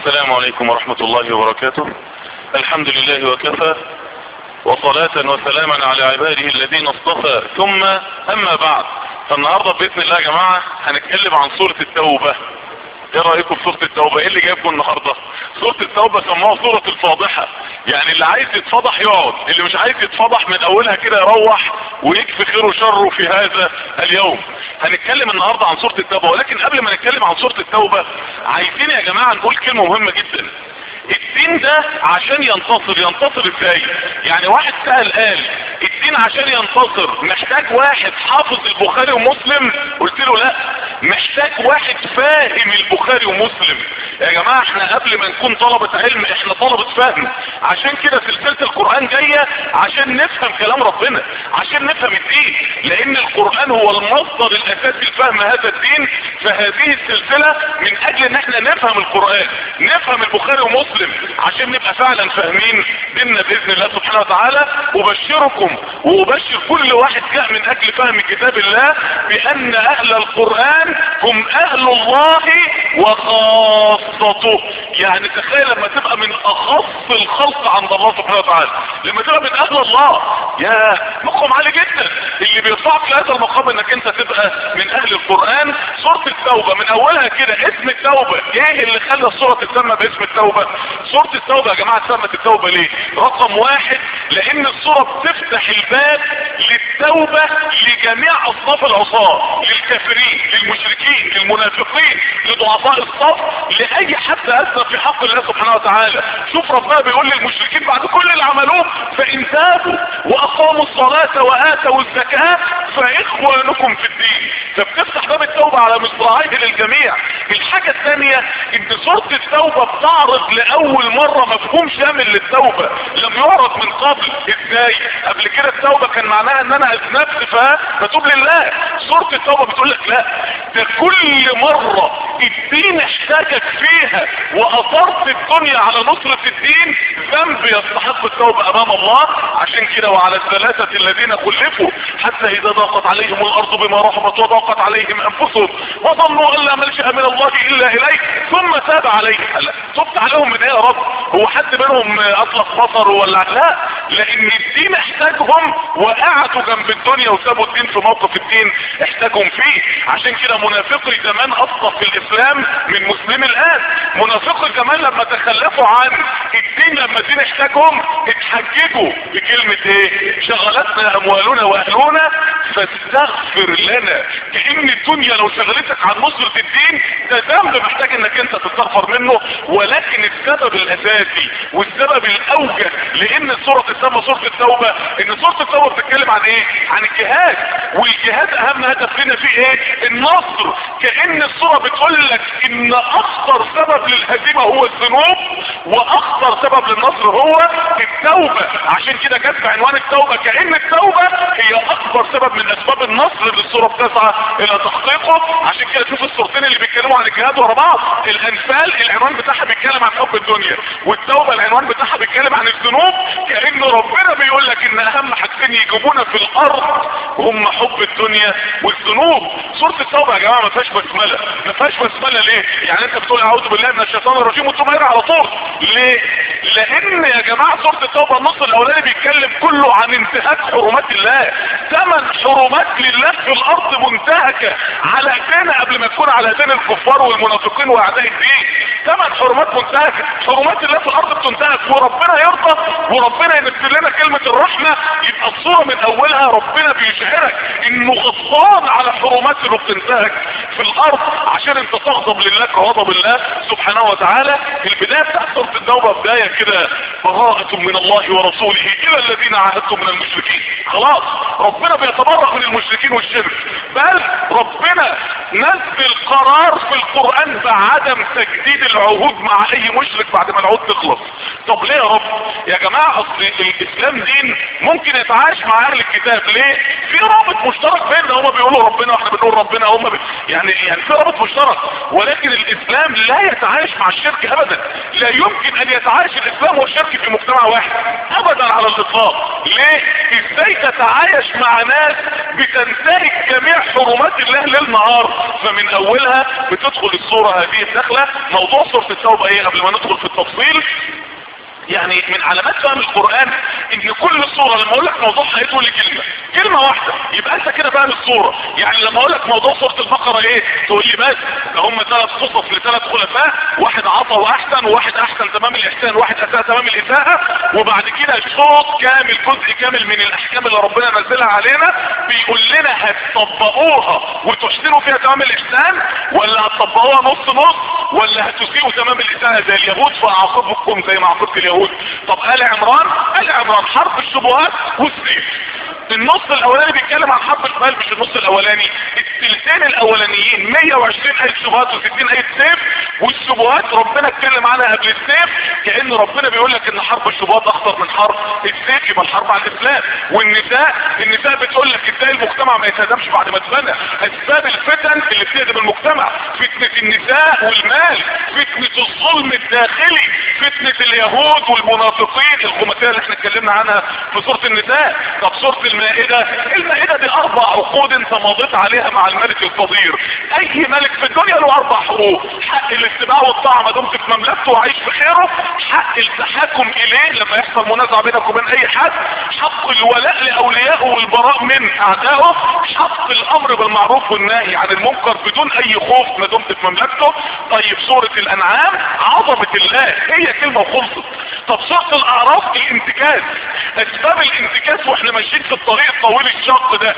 السلام عليكم ورحمة الله وبركاته الحمد لله وكفى وصلاة وسلاما على عباده الذين اصطفى ثم اما بعد فالنهاردة بإذن الله يا جماعة هنتكلم عن سورة التوبة ايه رأيكم في سورة التوبة ايه اللي جايبكم النهاردة سورة التوبة سموها سورة الفاضحة يعني اللي عايز يتفضح يقعد اللي مش عايز يتفضح من اولها كده يروح ويكفي خيره وشره في هذا اليوم هنتكلم النهاردة عن سورة التوبة ولكن قبل ما نتكلم عن سورة التوبة عايزين يا جماعة نقول كلمة مهمة جدا الدين ده عشان ينتصر ينتصر ازاي يعني واحد سأل قال الدين عشان ينتصر محتاج واحد حافظ البخاري ومسلم قلت له لا محتاج واحد فاهم البخاري ومسلم يا جماعة احنا قبل ما نكون طلبة علم احنا طلبة فهم عشان كده سلسلة القرآن جاية عشان نفهم كلام ربنا عشان نفهم الدين لان القرآن هو المصدر الاساسي لفهم هذا الدين فهذه السلسلة من اجل ان احنا نفهم القرآن نفهم البخاري ومسلم عشان نبقى فعلا فاهمين ديننا باذن الله سبحانه وتعالى وبشركم وابشر كل واحد جاء من اجل فهم كتاب الله بان اهل القرآن هم اهل الله وخاصته يعني تخيل لما تبقى من اخص الخلق عند الله سبحانه وتعالى لما تبقى من اهل الله يا مقام عالي جدا اللي بيرفعك لهذا المقام انك انت تبقى من اهل القرآن سورة التوبة من اولها كده اسم التوبة ايه اللي خلى السورة تسمى باسم التوبة سورة التوبة يا جماعة سمت التوبة ليه رقم واحد لان السورة بتفتح الباب للتوبة لجميع اصناف العصاة للكافرين للمشركين للمنافقين لضعفاء الصف لاي حد اذنب في حق الله سبحانه وتعالى شوف ربنا بيقول للمشركين بعد كل اللي عملوه فان تابوا واقاموا الصلاة واتوا الزكاة فاخوانكم في الدين فبتفتح باب التوبة على مصراعيه للجميع الحاجة الثانية ان سورة التوبة بتعرض لاول مرة مفهوم شامل للتوبة لم يعرض من قبل ازاي قبل كده التوبة كان معناها ان انا اذنبت فبتوب لله سورة التوبة بتقول لك لا ده كل مرة الدين احتاجك فيها واثرت الدنيا على نصرة الدين ذنب يستحق التوبة امام الله عشان كده وعلى الثلاثة الذين خلفوا حتى اذا ضاقت عليهم الارض بما رحبت وضاقت عليهم انفسهم وظنوا ان لا ملجأ من الله الا اليك ثم تاب عليهم هلا تبت عليهم من ايه يا رب هو حد منهم اطلق بصره ولا لا لان الدين احتاجهم وقعدوا جنب الدنيا وسابوا الدين في موقف الدين احتاجهم فيه عشان كده منافقي زمان اصدق في الاسلام من مسلم الان منافقي زمان لما تخلفوا عن الدين لما الدين احتاجهم اتحججوا بكلمة ايه شغلتنا اموالنا واهلنا فاستغفر لنا كأن الدنيا لو شغلتك عن نصرة الدين ده ذنب محتاج انك انت تستغفر منه ولكن السبب الاساسي والسبب الاوجه لان السورة تسمى سورة التوبة ان سورة التوبة بتتكلم عن ايه عن الجهاد والجهاد اهم هدف لنا فيه ايه النصر كأن السورة بتقول لك ان اخطر سبب للهزيمة هو الذنوب واخطر سبب للنصر هو التوبة عشان كده جت عنوان التوبة كأن التوبة هي اكبر سبب من اسباب النصر اللي السورة بتسعى الى تحقيقه عشان كده شوف السورتين اللي بيتكلموا عن الجهاد ورا بعض الانفال العنوان بتاعها بيتكلم عن حب الدنيا والتوبة العنوان بتاعها بيتكلم عن الذنوب كأن ربنا بيقول لك ان اهم حاجتين يجيبونا في الارض هم حب الدنيا والذنوب سورة التوبة يا جماعة ما فيهاش بسملة ما فيهاش بسملة ليه يعني انت بتقول اعوذ بالله من الشيطان الرجيم وانتم على طول ليه لان يا جماعة سورة التوبة النص الاولاني بيتكلم كله عن انتهاك حرمات الله ثمن حرمات لله في الارض منتهكة على ايدينا قبل ما تكون على ايدين الكفار والمنافقين واعداء الدين ثمن حرمات منتهكة حرمات الله في الارض بتنتهك وربنا يرضى وربنا ينزل لنا كلمة الرحمة يبقى الصورة من اولها ربنا بيشعرك انه غضبان على حرمات اللي بتنتهك في الارض عشان انت تغضب لله كغضب الله سبحانه وتعالى البداية بتاعت سورة التوبة بداية كده براءة من الله ورسوله الى الذين عاهدتم من المشركين خلاص ربنا بيتبرأ من المشركين والشرك بل ربنا نزل قرار في القرآن بعدم تجديد العهود مع اي مشرك بعد ما العهود تخلص طب ليه يا رب يا جماعة اصل الاسلام دين ممكن يتعايش مع اهل الكتاب ليه في رابط مشترك بيننا هما بيقولوا ربنا واحنا بنقول ربنا هما بي... يعني يعني في رابط مشترك ولكن الاسلام لا يتعايش مع الشرك ابدا لا يمكن ان يتعايش الاسلام والشرك في مجتمع واحد ابدا على الاطلاق ليه ازاي تتعايش مع ناس بتنتهك جميع حرمات عبادة الله ليل نهار فمن اولها بتدخل الصورة هذه الدخلة موضوع سورة التوبة ايه قبل ما ندخل في التفصيل يعني من علامات فهم القرآن ان كل صورة لما اقول لك موضوع هيقول لي كلمة كلمة واحدة يبقى انت كده فاهم الصورة يعني لما اقول لك موضوع سورة البقرة ايه تقول لي بس ده هم ثلاث قصص لثلاث خلفاء واحد عطى واحسن وواحد احسن تمام الاحسان وواحد اساء تمام الاساءة وبعد كده شوط كامل جزء كامل من الاحكام اللي ربنا نزلها علينا بيقول لنا هتطبقوها وتحسنوا فيها تمام الاحسان ولا هتطبقوها نص نص ولا هتسيئوا تمام الاساءة زي اليهود فاعاقبكم زي ما عاقبت اليهود اليهود طب آل عمران آل عمران حرب الشبهات والسيف النص الاولاني بيتكلم عن حرب الشمال مش النص الاولاني الثلثين الاولانيين 120 ايه شبهات و60 ايه سيف والشبهات ربنا اتكلم عنها قبل السيف كأن ربنا بيقول لك ان حرب الشبهات اخطر من حرب السيف يبقى الحرب على الاسلام والنساء النساء بتقول لك ازاي المجتمع ما يتهدمش بعد ما اتبنى اسباب الفتن اللي بتهدم المجتمع فتنة النساء والمال فتنة الظلم الداخلي فتنة اليهود والمنافقين الخماسية اللي احنا اتكلمنا عنها في سورة النساء طب سورة المائدة المائدة دي اربع عقود انت مضيت عليها مع الملك القدير اي ملك في الدنيا له اربع حقوق حق الاتباع والطاعة ما دمت في مملكته وعيش في خيره حق التحاكم اليه لما يحصل منازعة بينك وبين اي حد حق الولاء لاوليائه والبراء من اعدائه حق الامر بالمعروف والنهي عن المنكر بدون اي خوف ما دمت في مملكته طيب سورة الانعام عظمة الله هي كلمة وخلصت طب سورة الاعراف الانتكاس اسباب الانتكاس واحنا ماشيين في الطريق الطويل الشاق ده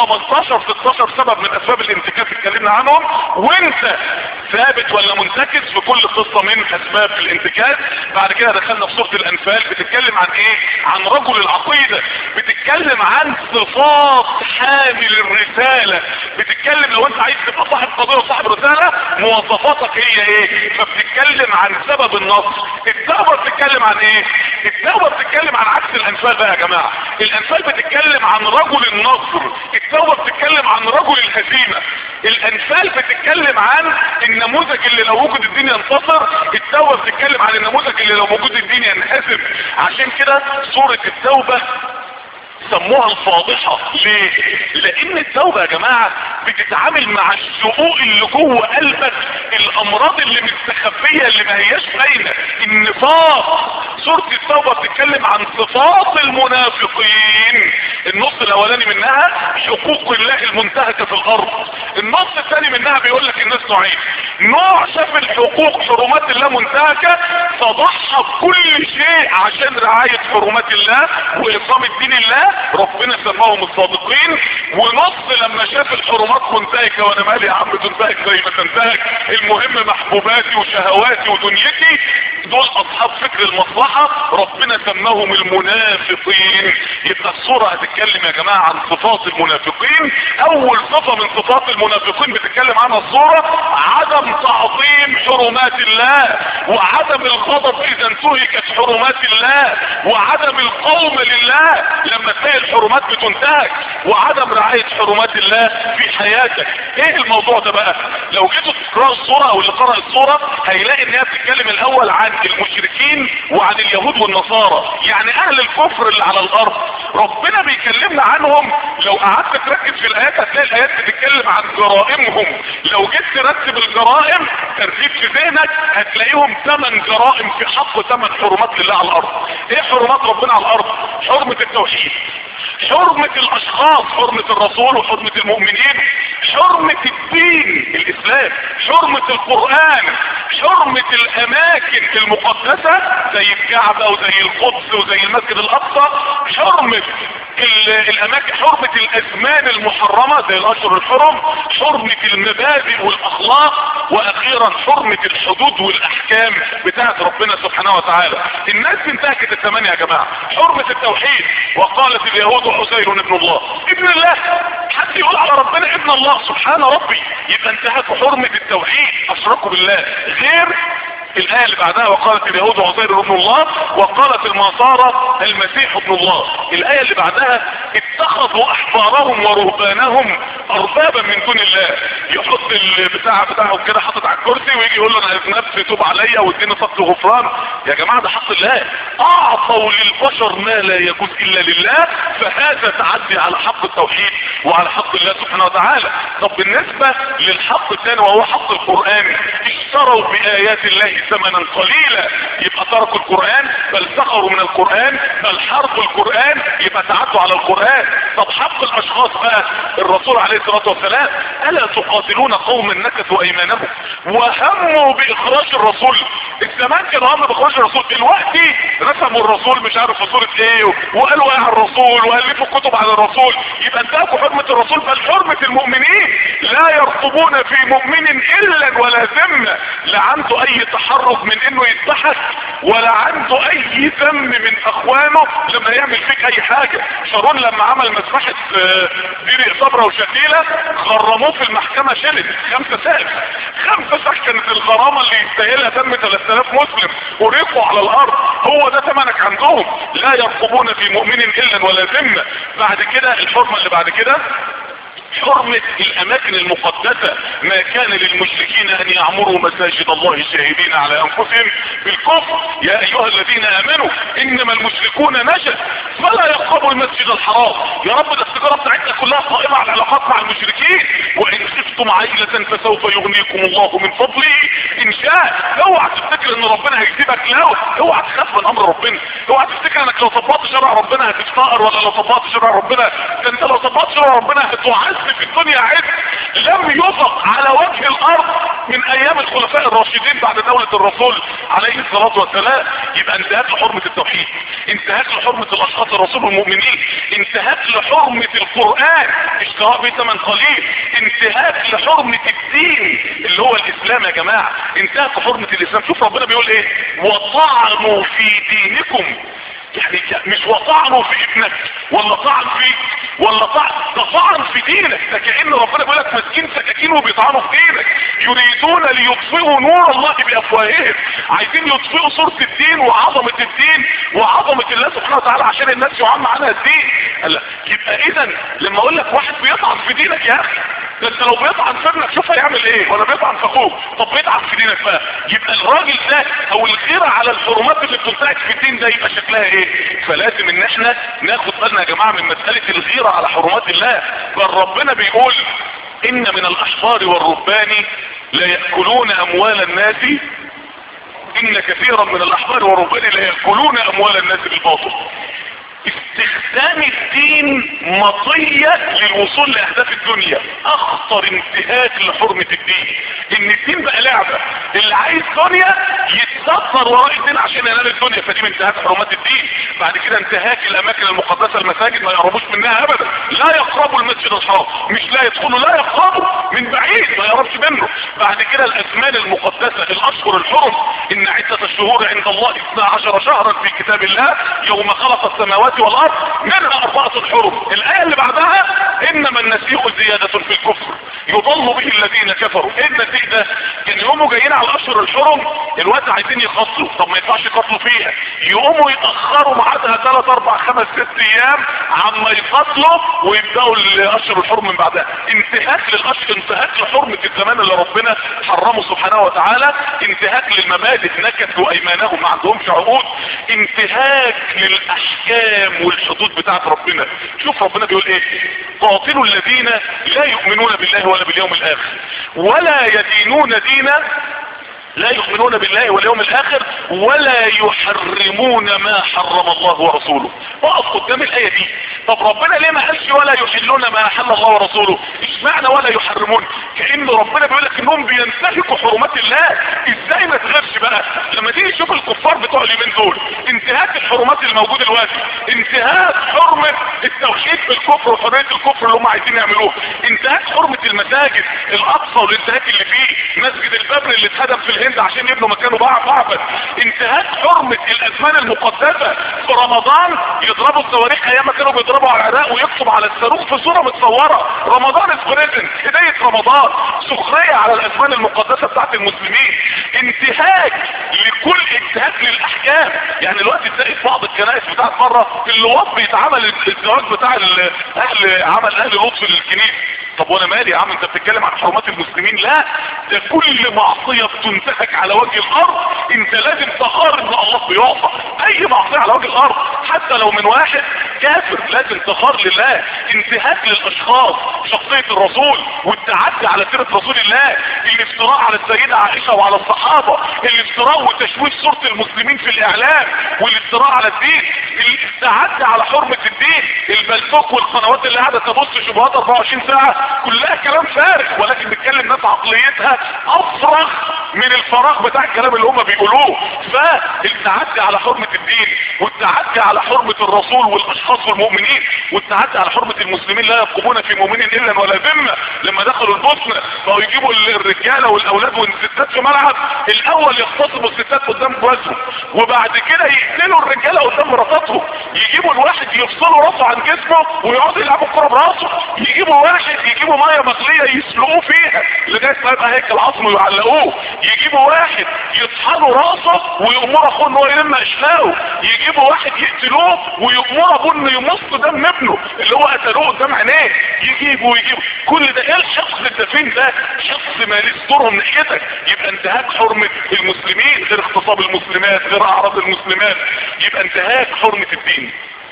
15 16 سبب من اسباب الانتكاس اتكلمنا عنهم وانت ثابت ولا منتكس في كل قصة من اسباب الانتكاس بعد كده دخلنا في سورة الانفال بتتكلم عن ايه عن رجل العقيدة بتتكلم عن صفات حامل الرسالة بتتكلم لو انت عايز تبقى صاحب قضية وصاحب رسالة مواصفاتك هي ايه فبتتكلم عن سبب النصر التوبة بتتكلم عن ايه التوبة بتتكلم عن عكس الانفال بقى يا جماعة الانفال بتتكلم عن رجل النصر التوبة بتتكلم عن رجل الهزيمة الانفال بتتكلم عن النموذج اللي لو وجد الدين ينتصر التوبة بتتكلم عن النموذج اللي لو موجود الدين ينهزم عشان كده سورة التوبة سموها الفاضحة ليه لان التوبة يا جماعة بتتعامل مع الشقوق اللي جوه قلبك الامراض اللي مستخبية اللي ما هياش باينة النفاق سورة التوبة بتتكلم عن صفات المنافقين النص الاولاني منها حقوق الله المنتهكة في الارض النص الثاني منها بيقول لك الناس نوعين نوع شاف الحقوق حرمات الله منتهكة فضحى بكل شيء عشان رعاية حرمات الله واقامة دين الله ربنا سماهم الصادقين ونص لما شاف الحرمات منتهكة وانا مالي يا عم تنتهك زي ما تنتهك المهم محبوباتي وشهواتي ودنيتي دول اصحاب فكر المصلحة ربنا سماهم المنافقين يبقى الصورة هتتكلم يا جماعة عن صفات المنافقين اول صفة من صفات المنافقين بتتكلم عنها الصورة عدم تعظيم حرمات الله وعدم الغضب اذا انتهكت حرمات الله وعدم القوم لله لما تلاقي الحرمات بتنتهك وعدم رعاية حرمات الله في حياتك ايه الموضوع ده بقى لو جيتوا تقرأوا الصورة او اللي قرأ الصورة هيلاقي ان هي بتتكلم الاول عن المشركين وعن اليهود والنصارى يعني اهل الكفر اللي على الارض ربنا بيكلمنا عنهم لو قعدت تركز في الايات هتلاقي الايات بتتكلم عن جرائمهم لو جيت ترتب الجرائم ترتيب في ذهنك هتلاقيهم ثمان جرائم في حق ثمان حرمات لله على الارض ايه حرمات ربنا على الارض حرمة التوحيد حرمة الاشخاص حرمة الرسول وحرمة المؤمنين حرمة الدين الاسلام حرمة القرآن حرمة الاماكن المقدسة زي الكعبة وزي القدس وزي المسجد الاقصى حرمة الاماكن حرمة الازمان المحرمة زي الاشهر الحرم حرمة المبادئ والاخلاق واخيرا حرمة الحدود والاحكام بتاعت ربنا سبحانه وتعالى الناس انتهكت الثمانية يا جماعة حرمة التوحيد وقالت اليهود حسين ابن الله ابن الله حد يقول على ربنا ابن الله سبحان ربي يبقى انتهكوا حرمة التوحيد اشركوا بالله غير الآية اللي بعدها وقالت اليهود عزير ابن الله وقالت النصارى المسيح ابن الله الآية اللي بعدها اتخذوا احبارهم ورهبانهم اربابا من دون الله يحط البتاع بتاعه كده حاطط على الكرسي ويجي يقول له انا عايز نفسي توب عليا واديني فضل غفران يا جماعه ده حق الله اعطوا للبشر ما لا يجوز الا لله فهذا تعدي على حق التوحيد وعلى حق الله سبحانه وتعالى طب بالنسبه للحق الثاني وهو حق القران اشتروا بايات الله ثمنا قليلا يبقى تركوا القران بل سخروا من القران بل حرفوا القران يبقى تعدوا على القران طب حق الاشخاص بقى الرسول عليه الصلاه والسلام الا تقاتلون قوما نكثوا ايمانهم وهموا باخراج الرسول الزمان كانوا هم باخراج الرسول دلوقتي رسموا الرسول مش عارف في صوره ايه وقالوا ايه على الرسول والفوا كتب عن الرسول يبقى انتهكوا حرمه الرسول بل حرمه المؤمنين لا يرقبون في مؤمن الا ولا ذمه لا عنده اي تحرك من انه يذبحك ولا عنده اي ذم من اخوانه لما يعمل فيك اي حاجه شارون لما عمل مذبحه آه، دير صبرا وشتيله غرموه في المحكمه شلت خمسه سقف خمسه سقف كانت الغرامه اللي يستاهلها دم 3000 مسلم وريقوا على الارض هو ده ثمنك عندهم لا يرقبون في مؤمن الا ولا ذمه بعد كده الحرمه اللي بعد كده حرمة الاماكن المقدسة ما كان للمشركين ان يعمروا مساجد الله شاهدين على انفسهم بالكفر يا ايها الذين امنوا انما المشركون نجس فلا يقربوا المسجد الحرام يا رب ده التجارة بتاعتنا كلها قائمة على العلاقات مع المشركين وان خفتم عائلة فسوف يغنيكم الله من فضله ان شاء اوعى تفتكر ان ربنا هيسيبك لا اوعى تخاف من امر ربنا اوعى تفتكر انك لو طبقت شرع ربنا هتفتقر ولا لو طبقت شرع ربنا ده انت لو طبقت شرع ربنا هتعز في الدنيا عز لم يطق على وجه الارض من ايام الخلفاء الراشدين بعد دولة الرسول عليه الصلاة والسلام يبقى انتهاك لحرمة التوحيد انتهاك لحرمة الاشخاص الرسول والمؤمنين انتهاك لحرمة القرآن اشتراء به ثمن قليل انتهاك لحرمة الدين اللي هو الاسلام يا جماعة انتهاك لحرمة الاسلام شوف ربنا بيقول ايه وطعنوا في دينكم يعني مش وطعنوا في ابنك ولا طعن فيك ولا طعن ده طعن في دينك ده كأن ربنا بيقول لك ماسكين سكاكين وبيطعنوا في دينك يريدون ليطفئوا نور الله بافواههم عايزين يطفئوا صورة الدين وعظمة الدين وعظمة الله سبحانه وتعالى عشان الناس يعم عنها الدين قال يبقى اذا لما اقول لك واحد بيطعن في دينك يا اخي ده انت لو بيطعن في ابنك شوف هيعمل ايه ولا بيطعن في اخوك طب بيطعن في دينك بقى يبقى الراجل ده او الغيرة على الحرمات اللي بتنتهك في الدين ده يبقى شكلها ايه فلازم ان احنا ناخد بالنا يا جماعة من مسألة الغيرة على حرمات الله بل ربنا بيقول ان من الاحبار والرهبان لا يأكلون اموال الناس ان كثيرا من الاحبار والرهبان لا يأكلون اموال الناس بالباطل استخدام الدين مطية للوصول لاهداف الدنيا اخطر انتهاك لحرمة الدين ان الدين بقى لعبة اللي عايز دنيا يتستر وراء الدين عشان ينال الدنيا فدي من انتهاك حرمات الدين بعد كده انتهاك الاماكن المقدسة المساجد ما يقربوش منها ابدا لا يقربوا المسجد الحرام مش لا يدخلوا لا يقربوا من بعيد ما يقربش منه بعد كده الازمان المقدسة الاشهر الحرم ان عدة الشهور عند الله 12 شهرا في كتاب الله يوم خلق السماوات والارض منها اربعة الحرم الاية اللي بعدها انما النسيء زيادة في الكفر يضل به الذين كفروا ايه النسيء ده كان يقوموا جايين على الاشهر الحرم الوقت عايزين يقتلوا طب ما ينفعش يقتلوا فيها يقوموا يتاخروا ميعادها 3 4 5 6 ايام عما يقتلوا ويبداوا الاشهر الحرم من بعدها انتهاك للاشهر انتهاك لحرمة الزمان اللي ربنا حرمه سبحانه وتعالى انتهاك للمبادئ نكثوا ايمانهم ما عندهمش عقود انتهاك للاحكام والحدود بتاعت ربنا شوف ربنا بيقول ايه قاتلوا الذين لا يؤمنون بالله ولا باليوم الاخر ولا يدينون دينا لا يؤمنون بالله واليوم الاخر ولا يحرمون ما حرم الله ورسوله وقف قدام الايه دي طب ربنا ليه ما قالش ولا يحلون ما احل الله ورسوله ايش معنى ولا يحرمون كان ربنا بيقول لك انهم بينتهكوا حرمات الله ازاي ما تغيرش بقى لما تيجي تشوف الكفار بتوع اليومين دول انتهاك الحرمات الموجوده دلوقتي انتهاك حرمه التوحيد بالكفر وحريه الكفر اللي هم عايزين يعملوه انتهاك حرمه المساجد الاقصى والانتهاك اللي فيه مسجد البابر اللي اتهدم في الهند الهند عشان يبنوا مكانه معبد انتهاك حرمة الازمان المقدسة في رمضان يضربوا الصواريخ ايام ما كانوا بيضربوا على العراق ويكتب على الصاروخ في صورة متصورة رمضان اسبريزن بداية رمضان سخرية على الازمان المقدسة بتاعت المسلمين انتهاك لكل انتهاك للاحكام يعني دلوقتي تلاقي في بعض الكنائس بتاعت بره في اللواط بيتعمل الزواج بتاع ال- اهل عمل اهل لطف للكنيسه طب وانا مالي يا عم انت بتتكلم عن حرمات المسلمين لا ده كل معصية بتنتهك على وجه الارض انت لازم تخار ان الله بيعصى اي معصية على وجه الارض حتى لو من واحد كافر لازم تخار لله انتهاك للاشخاص شخصية الرسول والتعدي على سيرة رسول الله الافتراء على السيدة عائشة وعلى الصحابة الافتراء وتشويه صورة المسلمين في الاعلام والافتراء على الدين التعدي على حرمة الدين البلتوك والقنوات اللي قاعدة تبص شبهات 24 ساعة كلها كلام فارغ ولكن بتكلم ناس عقليتها افرغ من الفراغ بتاع الكلام اللي هم بيقولوه فالتعدي على حرمة الدين والتعدي على حرمة الرسول والاشخاص والمؤمنين والتعدي على حرمة المسلمين لا يقومون في مؤمن الا ولا ذمة لما دخلوا البوسنة بقوا يجيبوا الرجالة والاولاد والستات في ملعب الاول يغتصبوا الستات قدام جوازهم وبعد كده يقتلوا الرجالة قدام مراتاتهم يجيبوا الواحد يفصلوا راسه عن جسمه ويقعدوا يلعبوا الكرة براسه يجيبوا واحد يجيبوا ميه مغلية يسلقوه فيها لغاية ما يبقى هيكل عظمه ويعلقوه يجيبوا واحد يطحنوا راسه ويأمر اخوه ان هو يلم اشلاءه يجيبوا واحد يقتلوه ويأمر ابوه انه يمص دم ابنه اللي هو قتلوه قدام عينيه يجيبوا ويجيبوا كل ده ايه الشخص الدفين ده شخص ما ليش دورهم ناحيتك يبقى انتهاك حرمة المسلمين غير اغتصاب المسلمات غير اعراض المسلمات يبقى انتهاك حرمة الدين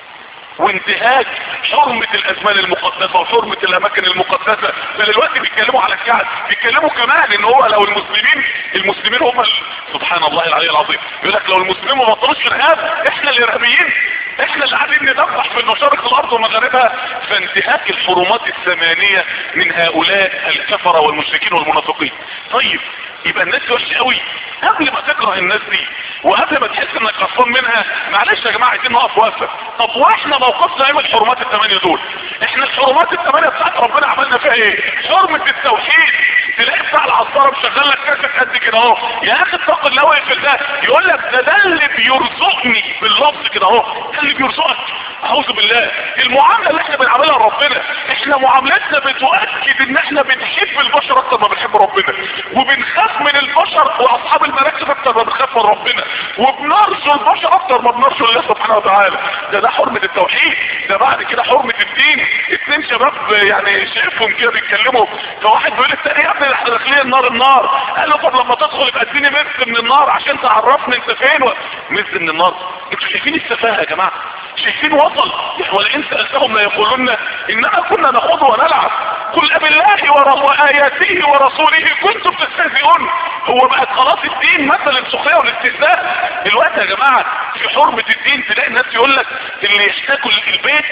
وانتهاك حرمة الازمان المقدسة وحرمة الاماكن المقدسة ده دلوقتي بيتكلموا على الكعب بيتكلموا كمان ان هو لو المسلمين المسلمين هم ال... سبحان الله العلي العظيم يقول لك لو المسلمين ما بطلوش ارهاب احنا اللي ارهابيين احنا اللي قاعدين ندبح في مشارق الارض ومغاربها فانتهاك الحرمات الثمانية من هؤلاء الكفرة والمشركين والمنافقين طيب يبقى الناس دي وحشه قوي قبل ما تكره الناس دي وقبل ما تحس انك قرفان منها معلش يا جماعه عايزين نقف وقفه طب واحنا موقفنا ايه من الحرمات الثمانيه دول احنا الحرمات الثمانيه بتاعت ربنا عملنا فيها ايه حرمه التوحيد تلاقي بتاع العصاره مشغل لك كاسه قد كده اهو يا اخي اتق الله واقفل ده يقول لك ده ده اللي بيرزقني باللفظ كده اهو ده اللي بيرزقك اعوذ بالله المعامله اللي احنا بنعملها لربنا احنا معاملتنا بتؤكد ان احنا بنحب البشر اكتر ما بنحب ربنا وبنخاف من البشر واصحاب المراكز اكتر ما بنخاف من ربنا وبنرجو البشر اكتر ما بنرجو الله سبحانه وتعالى ده ده حرمة التوحيد ده بعد كده حرمة الدين اتنين شباب يعني شايفهم كده بيتكلموا فواحد بيقول للتاني يا ابني احنا داخلين النار النار قال له طب لما تدخل يبقى اديني مس من النار عشان تعرفني انت فين و... مس من النار انتوا شايفين السفاهه يا جماعه شايفين وصل ولئن سألتهم ليقولن اننا كنا نخوض ونلعب قل اب الله ور- وآياته ورسوله كنتم تستهزئون هو بقت خلاص الدين مثل السخريه والاستهزاء الوقت يا جماعة في حرمة الدين تلاقي الناس يقول لك اللي يشتكوا البيت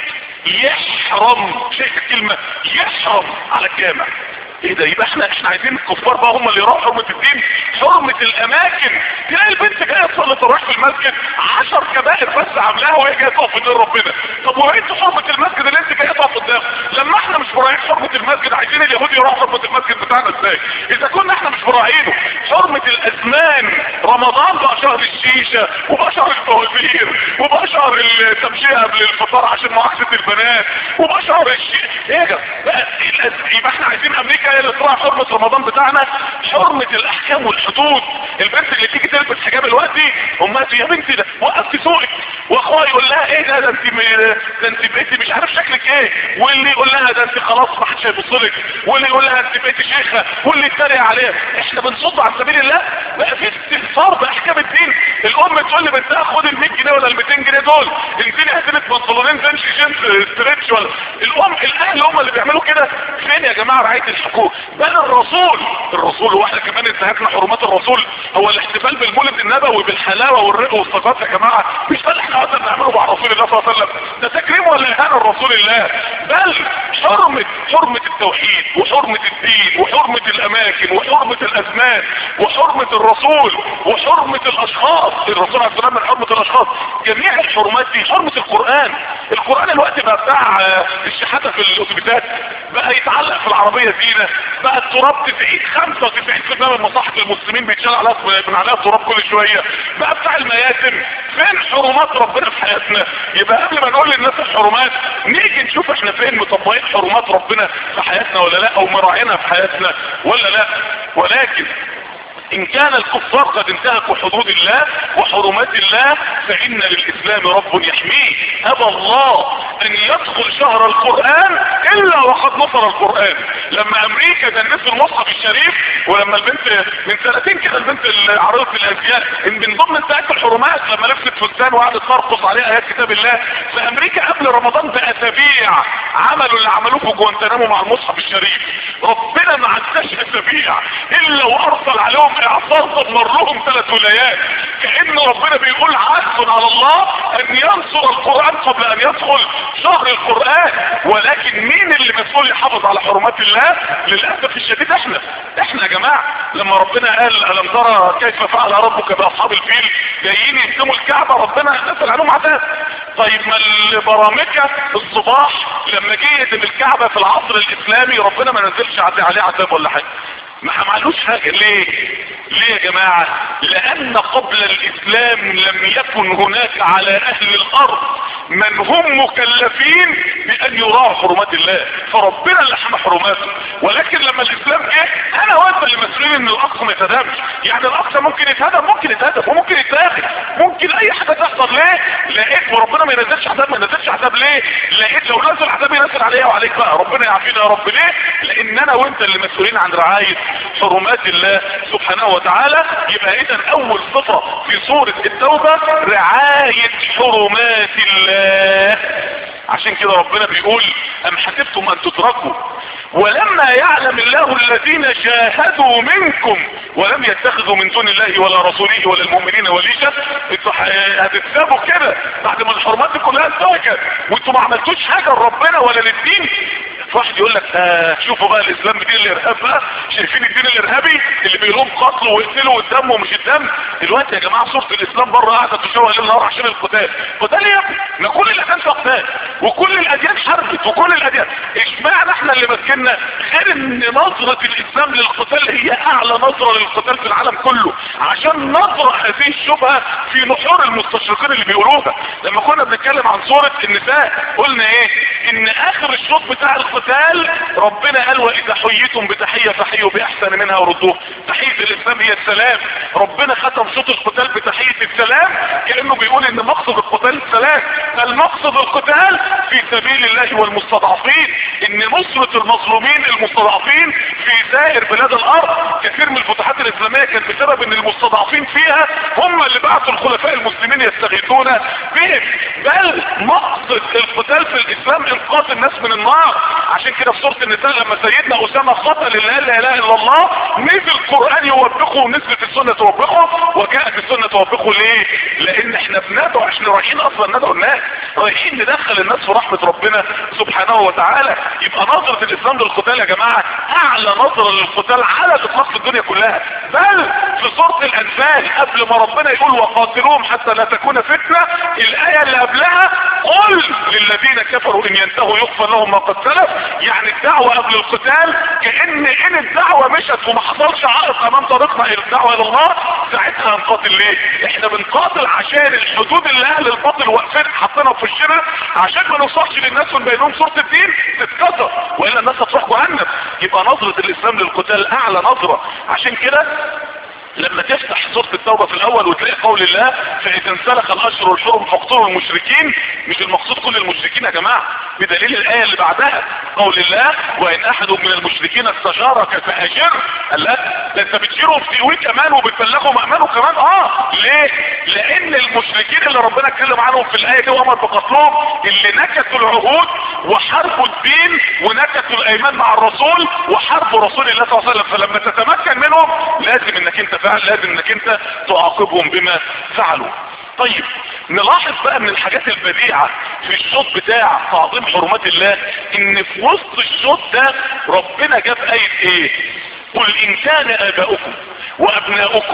يحرم شايف الكلمة يحرم على الجامع ايه ده يبقى احنا احنا عايزين الكفار بقى هم اللي يروحوا حرمة الدين حرمة الاماكن تلاقي البنت جايه تصلي تروح في المسجد عشر كبائر بس عاملاها وهي جايه تقف قدام ربنا طب وانت حرمة المسجد اللي انت جايه تقف قدامه لما احنا مش مراعيين حرمة المسجد عايزين اليهود يروحوا حرمة المسجد بتاعنا ازاي اذا كنا احنا مش مراعينه حرمة الازمان رمضان بقى شهر الشيشة وبقى شهر الفوازير وبقى شهر التمشية قبل الفطار عشان معاكسة البنات وبقى شهر الشيء ايه يا جماعة بقى الأز- يبقى احنا عايزين امريكا هي اللي تراعي حرمة رمضان بتاعنا حرمة الاحكام والحدود البنت اللي تيجي تلبس حجاب دلوقتي امها يا بنتي ده وقفتي سوقك واخوها يقول لها ايه ده ده انت م- ده انت بقيتي مش عارف شكلك ايه واللي يقول لها ده انت خلاص ما حدش هيبص لك واللي يقول لها انت بقيتي شيخه واللي يتريق عليها احنا بنصد عن سبيل الله بقى في استغفار باحكام الدين الام تقول لي بنتها خد ال 100 جنيه ولا ال 200 جنيه دول انزلي هاتلك بنطلونين زنش جنس ستريتش ولا الام الاهل هم اللي بيعملوا كده فين يا جماعه رعايه الحقوق بل الرسول الرسول واحنا كمان انتهكنا حرمات الرسول هو الاحتفال بالمولد النبوي بالحلاوه والرق والصفات يا جماعه مش ده اللي احنا قعدنا نعمله مع رسول الله صلى الله عليه وسلم ده تكريم ولا اهانه لرسول الله بل حرمه حرمه التوحيد وحرمه الدين وحرمه الاماكن وحرمه الازمان وحرمه الرسول وحرمه الاشخاص الرسول عليه السلام من حرمه الاشخاص جميع الحرمات دي حرمه القران القران الوقت بقى بتاع آه، الشحاته في الاتوبيسات بقى يتعلق في العربيه زينه بقى التراب 90 95% من مصاحف المسلمين بيتشال عليها خلاص من عليها تراب كل شويه بقى بتاع المياتم فين حرمات ربنا في حياتنا يبقى قبل ما نقول للناس الحرمات نيجي نشوف احنا فين مطبقين حرمات ربنا في حياتنا ولا لا او مراعينها في حياتنا ولا لا ولكن ان كان الكفار قد انتهكوا حدود الله وحرمات الله فان للاسلام رب يحميه ابى الله ان يدخل شهر القرآن الا وقد نصر القرآن لما امريكا دنسوا المصحف الشريف ولما البنت من سنتين كده البنت اللي عرضت الازياء ان من ضمن انتهاك الحرمات لما لبست فستان وقعدت ترقص عليها ايات كتاب الله في امريكا قبل رمضان باسابيع عملوا اللي عملوه في جوانتنامو مع المصحف الشريف ربنا ما عداش اسابيع الا وارسل عليهم اعصار دمر لهم ثلاث ولايات كان ربنا بيقول عز على الله ان ينصر القران قبل ان يدخل شهر القران ولكن مين اللي مسؤول يحافظ على حرمات الله للاسف الشديد احنا احنا يا جماعه لما ربنا قال الم ترى كيف فعل ربك باصحاب الفيل جايين يهدموا الكعبه ربنا نزل عليهم عذاب طيب ما البرامكه الصباح لما جه يهدم الكعبه في العصر الاسلامي ربنا ما نزلش عليه عذاب ولا حاجه ما عملوش حاجة ليه ليه يا جماعة لان قبل الاسلام لم يكن هناك على اهل الارض من هم مكلفين بان يراعوا حرمات الله فربنا اللي حمى حرماته ولكن لما الاسلام جه انا وانت اللي مسؤولين ان الاقصى ما يتهدمش يعني الاقصى ممكن يتهدم ممكن يتهدم وممكن يتاخد ممكن اي حاجة تحصل ليه لقيت وربنا ما ينزلش عذاب ما ينزلش عذاب ليه لقيت لو نزل عذاب ينزل عليا وعليك بقى ربنا يعافينا يا رب ليه لان انا وانت اللي مسؤولين عن رعاية حرمات الله سبحانه وتعالى يبقى اذا اول صفة في سورة التوبة رعاية حرمات الله عشان كده ربنا بيقول ام حسبتم ان تتركوا ولما يعلم الله الذين جاهدوا منكم ولم يتخذوا من دون الله ولا رسوله ولا المؤمنين وليجا انتوا هتكسبوا كده بعد ما الحرمات دي كلها انتهكت وانتوا ما عملتوش حاجه لربنا ولا للدين واحد يقول لك آه شوفوا بقى الاسلام بدين الارهاب بقى شايفين الدين الارهابي اللي بيقولهم قتل ويقتلوا والدم ومش الدم دلوقتي يا جماعه صوره الاسلام بره قاعده تشوه ليل نهار عشان القتال قتال يا ابني ما كل الاديان في قتال وكل الاديان حربت وكل الاديان اشمعنى احنا اللي ماسكيننا غير ان نظره الاسلام للقتال هي اعلى نظره للقتال في العالم كله عشان نطرح هذه الشبهه في نحور المستشرقين اللي بيقولوها لما كنا بنتكلم عن سوره النساء قلنا ايه ان اخر الشوط بتاع القتال ربنا قال واذا حييتم بتحية فحيوا باحسن منها وردوه تحية الاسلام هي السلام ربنا ختم صوت القتال بتحية السلام كأنه بيقول ان مقصد القتال السلام المقصد القتال في سبيل الله والمستضعفين ان نصرة المظلومين المستضعفين في سائر بلاد الارض كثير من الفتوحات الاسلامية كانت بسبب ان المستضعفين فيها هم اللي بعثوا الخلفاء المسلمين يستغيثون بهم بل مقصد القتال في الاسلام انقاذ الناس من النار عشان كده في سورة النساء لما سيدنا اسامة قتل اللي لا اله الا الله نزل القرآن يوبخه ونزلت السنة توبخه وجاءت السنة توبخه ليه لان احنا بندعو احنا رايحين اصلا ندعو الناس رايحين ندخل الناس في رحمة ربنا سبحانه وتعالى يبقى نظرة الاسلام للقتال يا جماعة اعلى نظرة للقتال على الاطلاق في الدنيا كلها بل في سورة الانفال قبل ما ربنا يقول وقاتلوهم حتى لا تكون فتنة الاية اللي قبلها قل للذين كفروا ان ينتهوا يغفر لهم ما قد سلف يعني الدعوة قبل القتال كأن ان الدعوة مشت وما حصلش عائق امام طريقنا الى الدعوة الى الله ساعتها هنقاتل ليه احنا بنقاتل عشان الحدود اللي اهل الباطل واقفين حاطينها في وشنا عشان ما نوصلش للناس ونبين لهم صورة الدين تتكسر والا الناس هتروح جهنم يبقى نظرة الاسلام للقتال اعلى نظرة عشان كده لما تفتح سورة التوبة في الاول وتلاقي قول الله فاذا انسلخ الاشهر الحرم فاقتلوا المشركين مش المقصود كل المشركين يا جماعة بدليل الاية اللي بعدها قول الله وان احد من المشركين استشارك فاجر قال لا ده انت بتشيره وبتقويه كمان وبتبلغه مأمنه كمان اه ليه لان المشركين اللي ربنا اتكلم عنهم في الاية دي وامر بقتلهم اللي نكتوا العهود وحاربوا الدين ونكتوا الايمان مع الرسول وحاربوا رسول الله صلى الله عليه وسلم فلما تتمكن منهم لازم انك انت فعل لازم انك انت تعاقبهم بما فعلوا طيب نلاحظ بقى من الحاجات البديعة في الشوط بتاع تعظيم حرمات الله ان في وسط الشوط ده ربنا جاب اية ايه قل ان كان اباؤكم وابناؤكم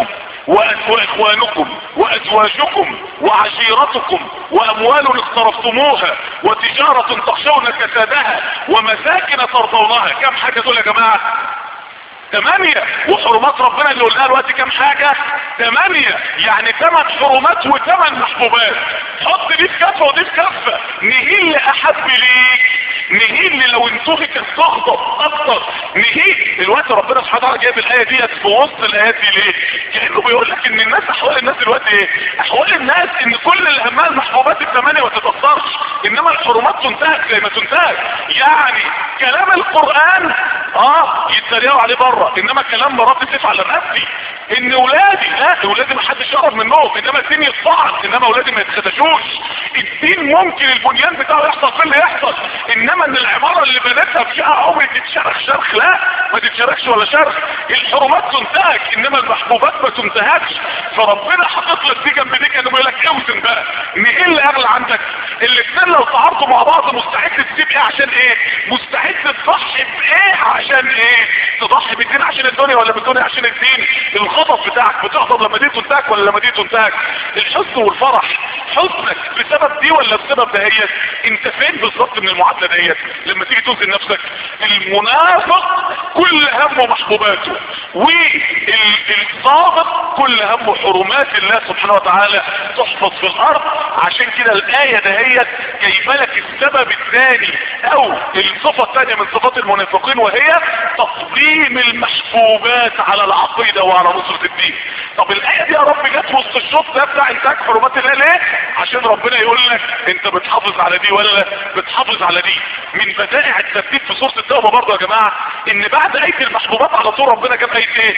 واخوانكم وازواجكم وعشيرتكم واموال اقترفتموها وتجارة تخشون كسادها ومساكن ترضونها كم حاجة دول يا جماعة ثمانية وحرمات ربنا اللي قلناها دلوقتي كام حاجة ثمانية يعني ثمان حرمات وثمان محبوبات حط دي في كفة ودي في كفة نهي اللي احب ليك نهي اللي لو انتهك تغضب اكتر نهي دلوقتي ربنا سبحانه وتعالى جايب الايه ديت في وسط الايات دي ليه؟ كانه بيقول لك ان الناس احوال الناس دلوقتي ايه؟ احوال الناس ان كل اللي همها المحبوبات الثمانيه ما تتاثرش انما الحرمات تنتهك زي ما تنتهك يعني كلام القران اه يتريقوا عليه بره انما كلام مراتي سيف على نفسي ان ولادي لا ولادي ما حدش يقرب منهم انما الدين يتصعد انما ولادي ما يتخدشوش الدين ممكن البنيان بتاعه يحصل في اللي يحصل انما ان العماره اللي بنيتها فيها عمري تتشرخ شرخ لا ما تتشرخش ولا شرخ الحرمات تنتهك انما المحبوبات ما تنتهكش فربنا حاطط لك دي جنب دي كانوا بيقول لك اوزن بقى ان ايه اللي اغلى عندك الاثنين لو تعارضوا مع بعض مستعد تسيب ايه عشان ايه مستعد تضحي بايه عشان ايه تضحي بالدين عشان الدنيا ولا بالدنيا عشان الدين الغضب بتاعك بتغضب لما دي تنتهك ولا لما دي تنتهك الحزن والفرح حزنك بسبب دي ولا بسبب دهيت انت فين بالظبط من المعادله دهيت لما تيجي توزن نفسك المنافق كل همه محبوباته والصادق كل همه حرمات الله سبحانه وتعالى تحفظ في الارض عشان كده الايه دهيت جايبه لك السبب الثاني او الصفه الثانيه من صفات المنافقين وهي تقديم المحبوبات على العقيده وعلى نصره الدين طب الايه دي يا رب جت وسط الشوط ده بتاع انتاج حرمات الله ليه عشان ربنا يقول لك انت بتحافظ على دي ولا بتحافظ على دي من بدائع الترتيب في سوره التوبه برضه يا جماعه ان بعد ايه المحبوبات على طول ربنا جاب ايه ايه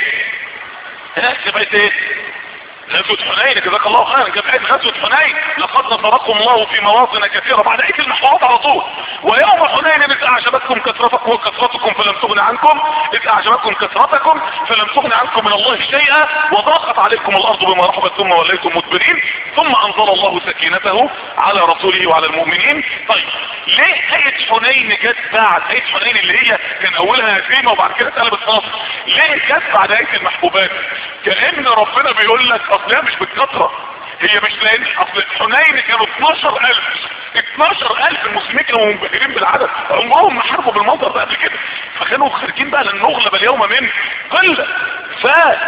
ها جاب ايه ايه غزوة حنين جزاك الله خيرا جاب آية غزوة حنين لقد نصركم الله في مواطن كثيرة بعد آية المحفوظات على طول ويوم حنين إذ أعجبتكم كثرتكم كثرتكم فلم تغن عنكم إذ أعجبتكم كثرتكم فلم تغن عنكم من الله شيئا وضاقت عليكم الأرض بما رحبت ثم وليتم مدبرين ثم أنزل الله سكينته على رسوله وعلى المؤمنين طيب ليه آية حنين جت بعد آية حنين اللي هي كان أولها هزيمة وبعد كده اتقلبت نصر ليه جت بعد آية المحبوبات كأن ربنا بيقول لك اصل هي مش بالكثرة هي مش لان اصل حنين كانوا 12000 12000 المسلمين كانوا منبهرين بالعدد عمرهم ما حاربوا بالمنظر ده قبل كده فكانوا خارجين بقى لن نغلب اليوم من قلة ف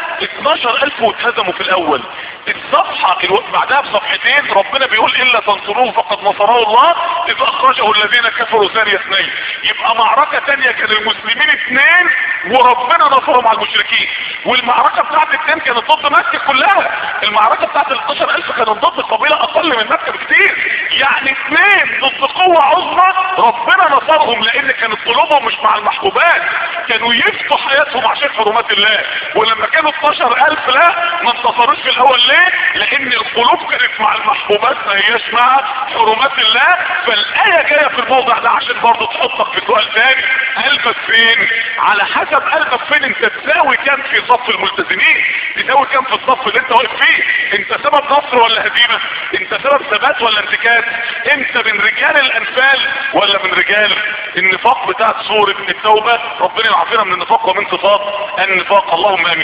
12000 واتهزموا في الاول الصفحة الو... بعدها بصفحتين ربنا بيقول الا تنصروه فقد نصره الله اذ اخرجه الذين كفروا ثانية اثنين يبقى معركة ثانية كان المسلمين اثنين وربنا نصرهم على المشركين والمعركة بتاعت الاثنين كانت ضد مكة كلها المعركة بتاعت ال 11000 كانت ضد قبيلة اقل من مكة بكتير يعني اثنين ضد قوة عظمى ربنا نصرهم لان كانت قلوبهم مش مع المحبوبات كانوا يفتوا حياتهم عشان حرمات الله ولما كانوا 12000 لا ما انتصروش في الاول ليه لان القلوب كانت مع المحبوبات ما هياش مع حرمات الله فالايه جايه في الموضع ده عشان برضه تحطك في سؤال ثاني قلبك فين على حسب قلبك فين انت تساوي كام في صف الملتزمين تساوي كام في الصف اللي انت واقف فيه انت سبب نصر ولا هزيمه انت سبب ثبات ولا انتكاس انت من رجال الانفال ولا من رجال النفاق بتاعت سوره التوبه ربنا يعافينا من النفاق ومن صفات النفاق اللهم امين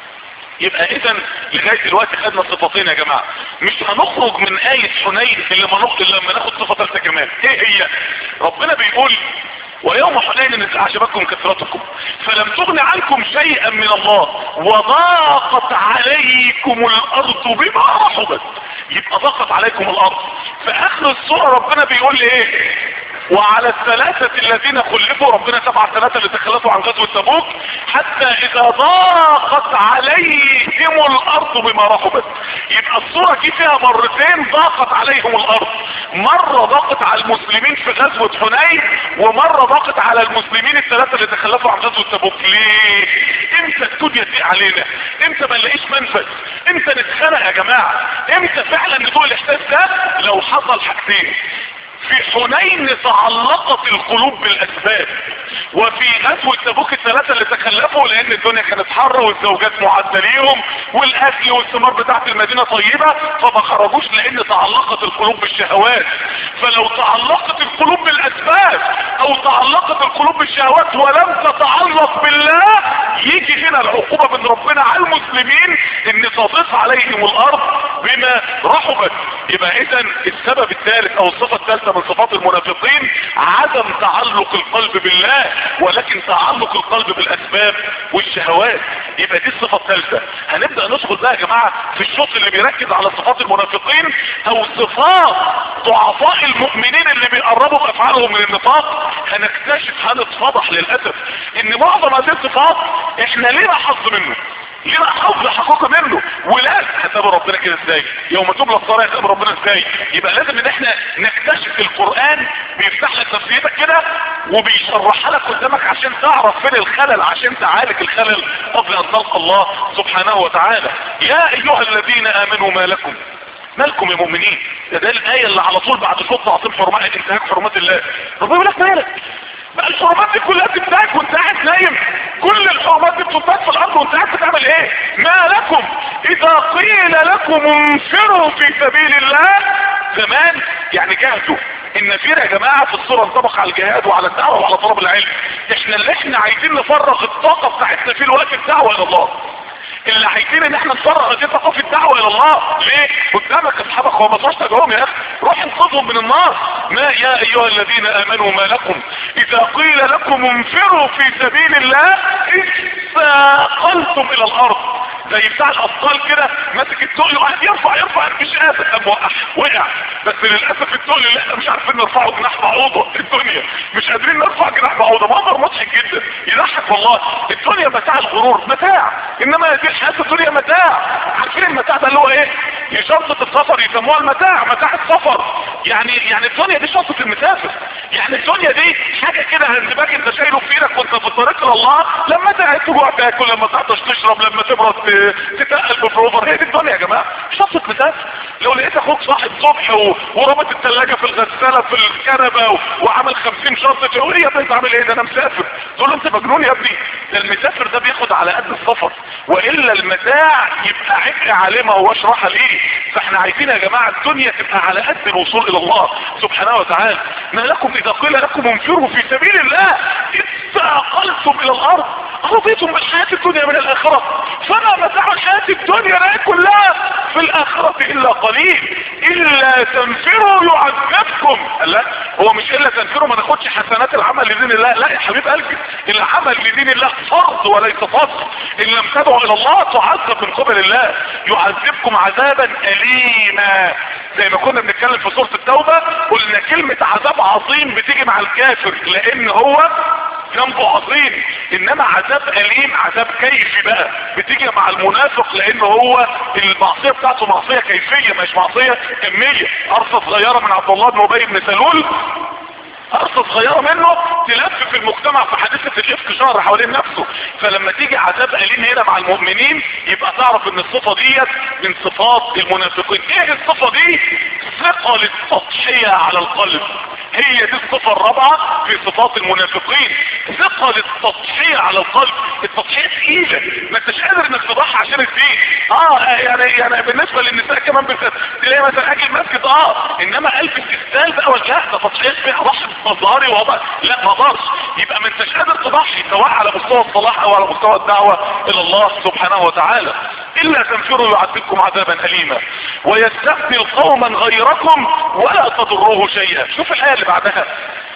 يبقى اذا لغاية دلوقتي خدنا صفتين يا جماعة مش هنخرج من آية حنين اللي ما نخرج لما ناخد صفة ثالثة كمان ايه هي ربنا بيقول ويوم حنين إذ أعجبتكم كثرتكم فلم تغن عنكم شيئا من الله وضاقت عليكم الأرض بما رحبت يبقى ضاقت عليكم الأرض في آخر السورة ربنا بيقول لي ايه وعلى الثلاثة الذين خلفوا ربنا سبع ثلاثة اللي تخلفوا عن غزوة تبوك حتى اذا ضاقت عليهم الارض بما رحبت يبقى الصورة دي فيها مرتين ضاقت عليهم الارض مرة ضاقت على المسلمين في غزوة حنين ومرة ضاقت على المسلمين الثلاثة اللي تخلفوا عن غزوة تبوك ليه امتى الدنيا تضيق علينا امتى ما نلاقيش منفذ امتى نتخنق يا جماعة امتى فعلا ندوق الاحساس ده لو حصل حاجتين في حنين تعلقت القلوب بالاسباب وفي غزوة تبوك الثلاثة اللي تخلفوا لان الدنيا كانت حر والزوجات معدة ليهم والاكل والثمار بتاعت المدينة طيبة فما خرجوش لان تعلقت القلوب بالشهوات فلو تعلقت القلوب بالاسباب او تعلقت القلوب بالشهوات ولم تتعلق بالله يجي غير ربنا العقوبة من ربنا على المسلمين ان تضيف عليهم الارض بما رحبت يبقى اذا السبب الثالث او الصفة الثالثة من صفات المنافقين عدم تعلق القلب بالله ولكن تعلق القلب بالاسباب والشهوات يبقى دي الصفة الثالثة هنبدأ ندخل بقى يا جماعة في الشوط اللي بيركز على صفات المنافقين او صفات ضعفاء المؤمنين اللي بيقربوا بافعالهم من النفاق هنكتشف هنتفضح للاسف ان معظم هذه الصفات احنا لينا حظ منه لينا حظ حقيقة منه ولازم هتقابل ربنا كده ازاي يوم تبلغ الصلاة هتقابل ربنا ازاي يبقى لازم ان احنا نكتشف القرآن بيفتح لك نفسيتك كده وبيشرحها لك قدامك عشان تعرف فين الخلل عشان تعالج الخلل قبل ان تلقى الله سبحانه وتعالى يا ايها الذين امنوا ما لكم مالكم يا مؤمنين ده, ده الايه اللي على طول بعد صوت تعظيم حرمات انتهاك حرمات الله ربنا يقول لك مالك بقى الحرمات دي كلها بتنتهك وانت قاعد نايم كل الحرمات دي بتنتهك في الارض وانت قاعد بتعمل ايه ما لكم اذا قيل لكم انفروا في سبيل الله زمان يعني جاهدوا النفير يا جماعة في الصورة انطبق على الجهاد وعلى الدعوة وعلى طلب العلم احنا اللي احنا عايزين نفرغ الطاقة بتاعتنا في الوقت الدعوة الى الله اللي عايزين ان احنا نفرغ هذه الطاقه في الدعوه الى الله ليه قدامك اصحابك هو ما تروحش تدعوهم يا اخي روح انقذهم من النار ما يا ايها الذين امنوا ما لكم اذا قيل لكم انفروا في سبيل الله اثاقلتم الى الارض زي بتاع الاطفال كده ماسك التقل وقاعد يرفع يرفع مش قادر قام وقع وقع بس للاسف التقل اللي احنا مش عارفين نرفعه جناح بعوضه في الدنيا مش قادرين نرفع جناح بعوضه منظر مضحك جدا يضحك والله الدنيا متاع الغرور متاع انما هذه الحياه الدنيا متاع عارفين المتاع ده اللي هو ايه شنطه السفر يسموها المتاع متاع السفر يعني يعني الدنيا دي شنطه المسافر يعني الدنيا دي حاجه كده هندباك انت شايله في ايدك وانت في الطريق لله لما تعب تجوع تاكل لما تعطش تشرب لما تبرد تتقل بفروفر هي دي الدنيا يا جماعه شنطه مسافر لو لقيت اخوك صاحي الصبح و... وربط الثلاجه في الغساله في الكنبه و... وعمل 50 شنطه تقول ايه يا ابني عامل ايه ده انا مسافر تقول له انت مجنون يا ابني ده المسافر ده بياخد على قد السفر والا المتاع يبقى عبء عليه ما هوش راحه ليه فاحنا عايزين يا جماعه الدنيا تبقى على قد الوصول الى الله سبحانه وتعالى ما لكم اذا قيل لكم انفروا في سبيل الله استاقلتم الى الارض رضيتم بالحياه الدنيا من الاخره فما متاع الحياه الدنيا لا كلها في الاخره الا قليل الا تنفروا يعذبكم لا هو مش الا تنفروا ما ناخدش حسنات العمل لدين الله لا يا حبيب قلبي العمل لدين الله فرض وليس فضل ان لم تدعوا الى الله تعذب من قبل الله يعذبكم عذابا اليما زي ما كنا بنتكلم في سورة التوبة قلنا كلمة عذاب عظيم بتيجي مع الكافر لان هو ذنبه عظيم انما عذاب اليم عذاب كيفي بقى بتيجي مع المنافق لان هو المعصية بتاعته معصية كيفية مش معصية كمية قرصة صغيرة من عبد الله بن ابي بن سلول قرصة صغيرة منه تلف في المجتمع في حادثة الافك شهر حوالين نفسه فلما تيجي عذاب أليم هنا مع المؤمنين يبقى تعرف ان الصفة ديت من صفات المنافقين ايه الصفة دي ثقة للتضحية على القلب هي دي الصفة الرابعة في صفات المنافقين ثقة للتضحية على القلب التضحية تقيلة ما انتش قادر انك تضحي عشان الدين اه يعني يعني بالنسبة للنساء كمان بس تلاقي مثلا اجي المسجد اه انما قلب استسلال بقى ولا لا ده تضحية فيها ضحي مظهري وضع لا ما اقدرش يبقى ما انتش قادر تضحي سواء على مستوى الصلاح او على مستوى الدعوة الى الله سبحانه وتعالى الا تنفروا يعذبكم عذابا اليما ويستبدل قوما غيركم ولا تضروه شيئا شوف الايه اللي بعدها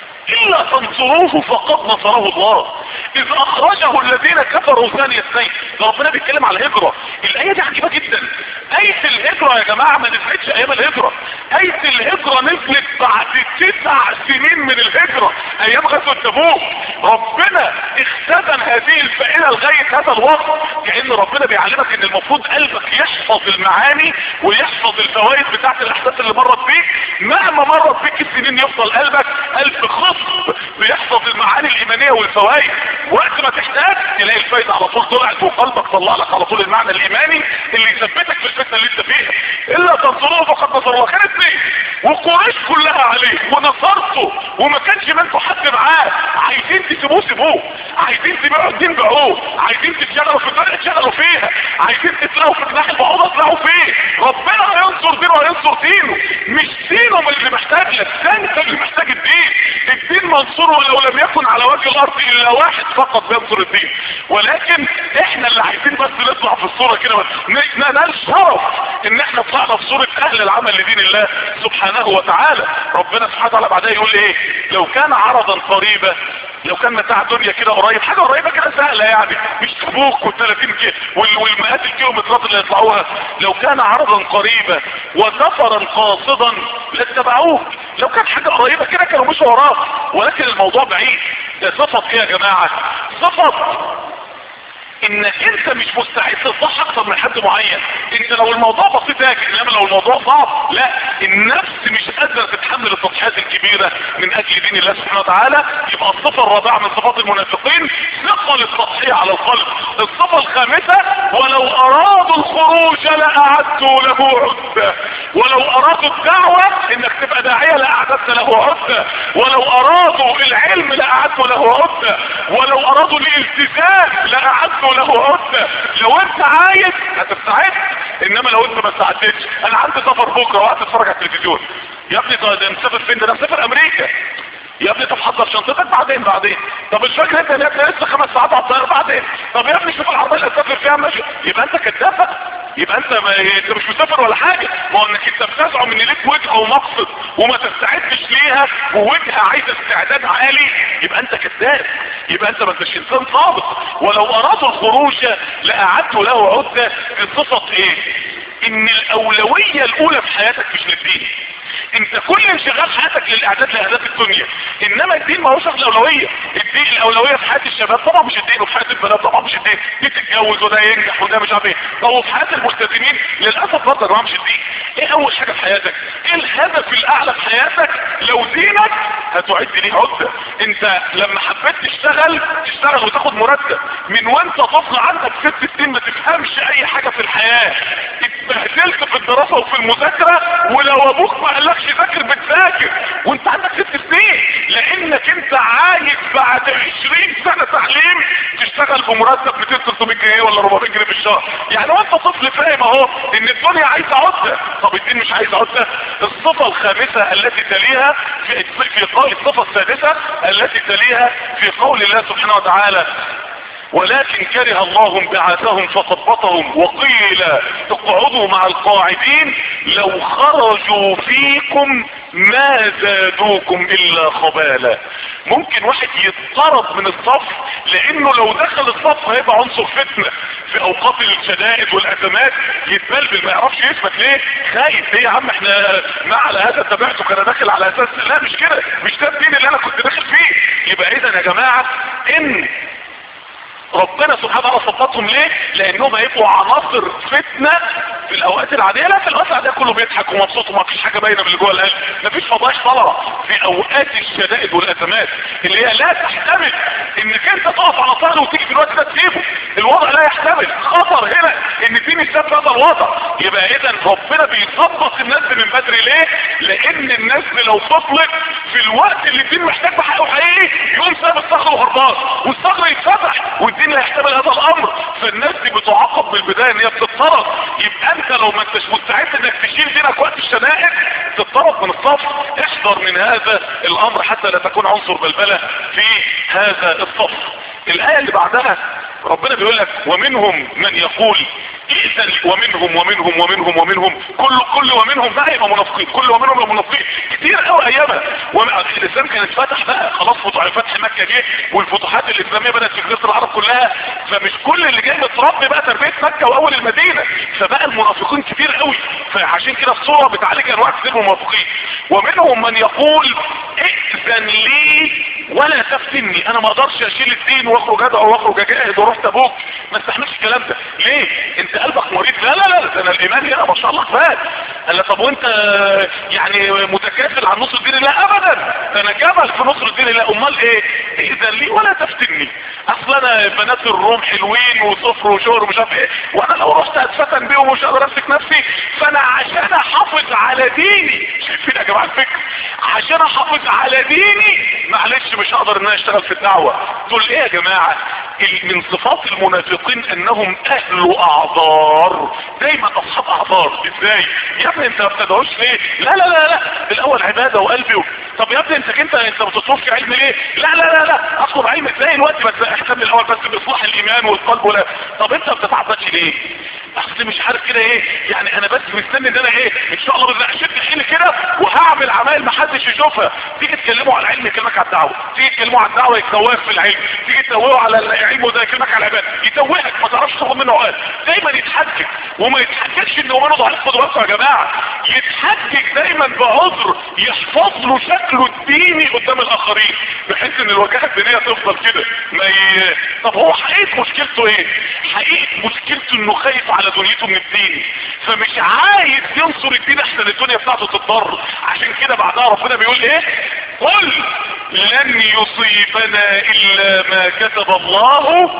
الا تنصروه فقد نصره الله اذ اخرجه الذين كفروا ثاني اثنين ده ربنا بيتكلم على الهجرة الايه دي عجيبة جدا ايه الهجرة يا جماعة ما نزلتش ايام الهجرة ايه الهجرة نزلت بعد تسع سنين من الهجرة ايام غزوة تبوك ربنا اختزن هذه الفائدة لغاية هذا الوقت كأن ربنا بيعلمك ان المفروض قلبك يحفظ المعاني ويحفظ الفوائد بتاعت الاحداث اللي مرت بيك مهما مرت بيك السنين يفضل قلبك قلب خصب بيحفظ المعاني الايمانية والفوائد وقت ما تحتاج تلاقي الفايدة على طول طلعت وقلبك طلع لك على طول المعنى الايماني اللي يثبتك في الفتنة اللي انت فيها الا تنصروه فقد نصر الله كانت ليه وقريش كلها عليه ونصرته وما كانش منكم حد معاه عايزين تسيبوه سيبوه عايزين تبيعوا الدين بيعوه عايزين تشتغلوا في الطريق تشتغلوا فيها عايزين تطلعوا في جناح البعوضة اطلعوا فيه ربنا هينصر دينه وهينصر دينه مش دينه اللي محتاج لك ده انت اللي محتاج الدين الدين منصور ولو لم يكن على وجه الارض الا واحد فقط بينصر الدين ولكن احنا اللي عايزين بس نطلع في الصورة كده بس ننال شرف ان احنا طلعنا في صورة اهل العمل لدين الله سبحانه وتعالى ربنا سبحانه وتعالى بعدها يقول ايه لو كان عرضا قريبا لو كان متاع دنيا كده قريب حاجة قريبة كده سهلة يعني مش تبوك وال30 كيلو والمئات الكيلومترات اللي يطلعوها لو كان عرضا قريبا وسفرا قاصدا لاتبعوه لو كان حاجة قريبة كده كانوا مش وراه ولكن الموضوع بعيد ده صفت ايه يا جماعة صفت انك انت مش مستعد تضحي اكتر من حد معين انت لو الموضوع بسيط هيك انما لو الموضوع صعب لا النفس مش قادره تتحمل التضحيات الكبيره من اجل دين الله سبحانه وتعالى يبقى الصفه الرابعه من صفات المنافقين ثقل التضحيه على القلب الصفه الخامسه ولو ارادوا الخروج لاعدوا له عده ولو ارادوا الدعوه انك تبقى داعيه لاعددت له عده ولو ارادوا العلم لاعدوا له عده ولو ارادوا الالتزام لاعدوا له عدة لو انت عايز هتستعد انما لو انت ما استعدتش انا عندي سفر بكره وقت اتفرج على التلفزيون يا ابني طيب ده مسافر فين ده انا مسافر امريكا يا ابني طب حضر شنطتك بعدين بعدين طب مش فاكر انت هناك لسه خمس ساعات على الطياره بعدين طب يا ابني شوف العربيه اللي هتسافر فيها ماشي يبقى انت كداب يبقى انت ما انت مش مسافر ولا حاجه ما هو انك انت بتزعم ان ليك وجهه ومقصد وما تستعدش ليها ووجهه عايزه استعداد عالي يبقى انت كذاب يبقى انت ما انتش انسان صادق ولو ارادوا الخروج لاعدوا له عده بصفه ايه ان الاولويه الاولى في حياتك مش للدين انت كل انشغال حياتك للاعداد لاهداف الدنيا انما الدين ما هوش الاولويه الدين الاولويه في حياه الشباب طبعا مش الدين وفي حياه البنات طبعا مش الدين دي تتجوز وده ينجح وده مش عارف ايه هو في حياه الملتزمين للاسف برضه يا جماعه مش الدين ايه اول حاجه في حياتك ايه الهدف الاعلى في حياتك لو دينك هتعد ليه عده انت لما حبيت تشتغل تشتغل وتاخد مرتب من وانت طفل عندك ست سنين ما تفهمش اي حاجه في الحياه اتبهدلت في الدراسه وفي المذاكره ولو ابوك ما قالكش ذاكر بتذاكر وانت عندك ست سنين لانك انت عايز بعد 20 سنه تعليم تشتغل بمرتب 200 300 جنيه ولا 400 جنيه في الشهر يعني وانت طفل فاهم اهو ان الدنيا عايزه عده طب الدين مش عايز عده الصفه الخامسه التي تليها في في الصفه السادسه التي تليها في قول الله سبحانه وتعالى ولكن كره الله انبعاثهم فثبطهم وقيل اقعدوا مع القاعدين لو خرجوا فيكم ما زادوكم الا خبالا ممكن واحد يضطرب من الصف لانه لو دخل الصف هيبقى عنصر فتنة في اوقات الشدائد والازمات يتبلبل ما يعرفش يثبت ليه خايف ايه يا عم احنا ما على هذا تبعتك انا داخل على اساس لا مش كده مش ده الدين اللي انا كنت داخل فيه يبقى اذا يا جماعة ان ربنا سبحانه وتعالى صفتهم ليه لانهم هيبقوا عناصر فتنة في الاوقات العادية لا في الاوقات العادية كله بيضحك ومبسوط وما فيش حاجة باينة من اللي جوه القلب مفيش فضايح طلعة في اوقات الشدائد والازمات اللي هي لا تحتمل انك انت تقف على طهر وتيجي في الوقت ده تسيبه الوضع لا يحتمل خطر هنا ان في نساب في هذا الوضع يبقى اذا ربنا بيظبط الناس من بدري ليه لان الناس لو فضلت في الوقت اللي الدين محتاج بحقه حقيقي يقوم ساب الصخر وهربان والصخر يتفتح والدين لا يحتمل هذا الامر فالناس دي بتعاقب بالبدايه ان هي بتضطرب يبقى انت لو ما انتش مستعد انك تشيل دينك وقت الشدائد تضطرب من الصف احذر من هذا الامر حتى لا تكون عنصر بلبله في هذا الصف الايه اللي بعدها ربنا بيقول لك ومنهم من يقول ائذن ومنهم ومنهم ومنهم ومنهم كل كل ومنهم بقى يبقى منافقين كل ومنهم يبقى منافقين كتير قوي ايامها الاسلام كان اتفتح بقى خلاص فتح فتح مكه جه والفتوحات الاسلاميه بدات في جزيره العرب كلها فمش كل اللي جاي متربي بقى تربيه مكه واول المدينه فبقى المنافقين كتير قوي فعشان كده الصوره بتعالج انواع كتير من المنافقين ومنهم من يقول ائذن لي ولا تفتني انا ما اقدرش اشيل الدين واخرج ادعو واخرج اجاهد واروح تبوك ما استحملش الكلام ده ليه انت قلبك مريض لا لا لا ده انا الايمان هنا ما شاء الله كفايه قال طب وانت يعني متكافل عن نصر الدين لا ابدا ده انا جبل في نصر الدين لا امال ايه اذا لي ولا تفتني اصل انا بنات الروم حلوين وصفر وشهر ومش عارف ايه وانا لو رحت اتفتن بيهم ومش قادر امسك نفسي فانا عشان احافظ على ديني شايفين يا جماعه الفكر عشان احافظ على ديني معلش مش هقدر ان انا اشتغل في الدعوه دول ايه يا جماعه من صفات المنافقين انهم اهل اعذار دايما اصحاب اعذار ازاي يا ابني انت ما بتدعوش ليه لا لا لا لا الاول عباده وقلبي طب يا ابني انت انت انت ما بتطلبش علم ليه لا لا لا لا اطلب علم ازاي الوقت بس اهتم الاول بس باصلاح الايمان والقلب ولا طب انت ما بتتعبدش ليه اصل مش عارف كده ايه يعني انا بس مستني ان انا ايه ان شاء الله باذن الله اشد حيلي كده وهعمل عمايل ما حدش يشوفها تيجي تكلموا على العلم يكلمك على الدعوه تيجي تكلموا على الدعوه يتوهك في العلم تيجي تتوهوا على العلم وده يكلمك على العباد يتوهك ما تعرفش تاخد منه عقل دايما يتحجج وما يتحججش ان هو ضعيف قدواته يا جماعه يتحجج دايما بعذر يحفظ له شكله الديني قدام الاخرين بحيث ان الوجهه الدينيه تفضل كده ما ي... طب هو حقيقه مشكلته ايه حقيقه مشكلته انه خايف على دنيته من الدين فمش عايز ينصر الدين احسن الدنيا بتاعته تتضر عشان كده بعدها ربنا بيقول ايه قل لن يصيبنا الا ما كتب الله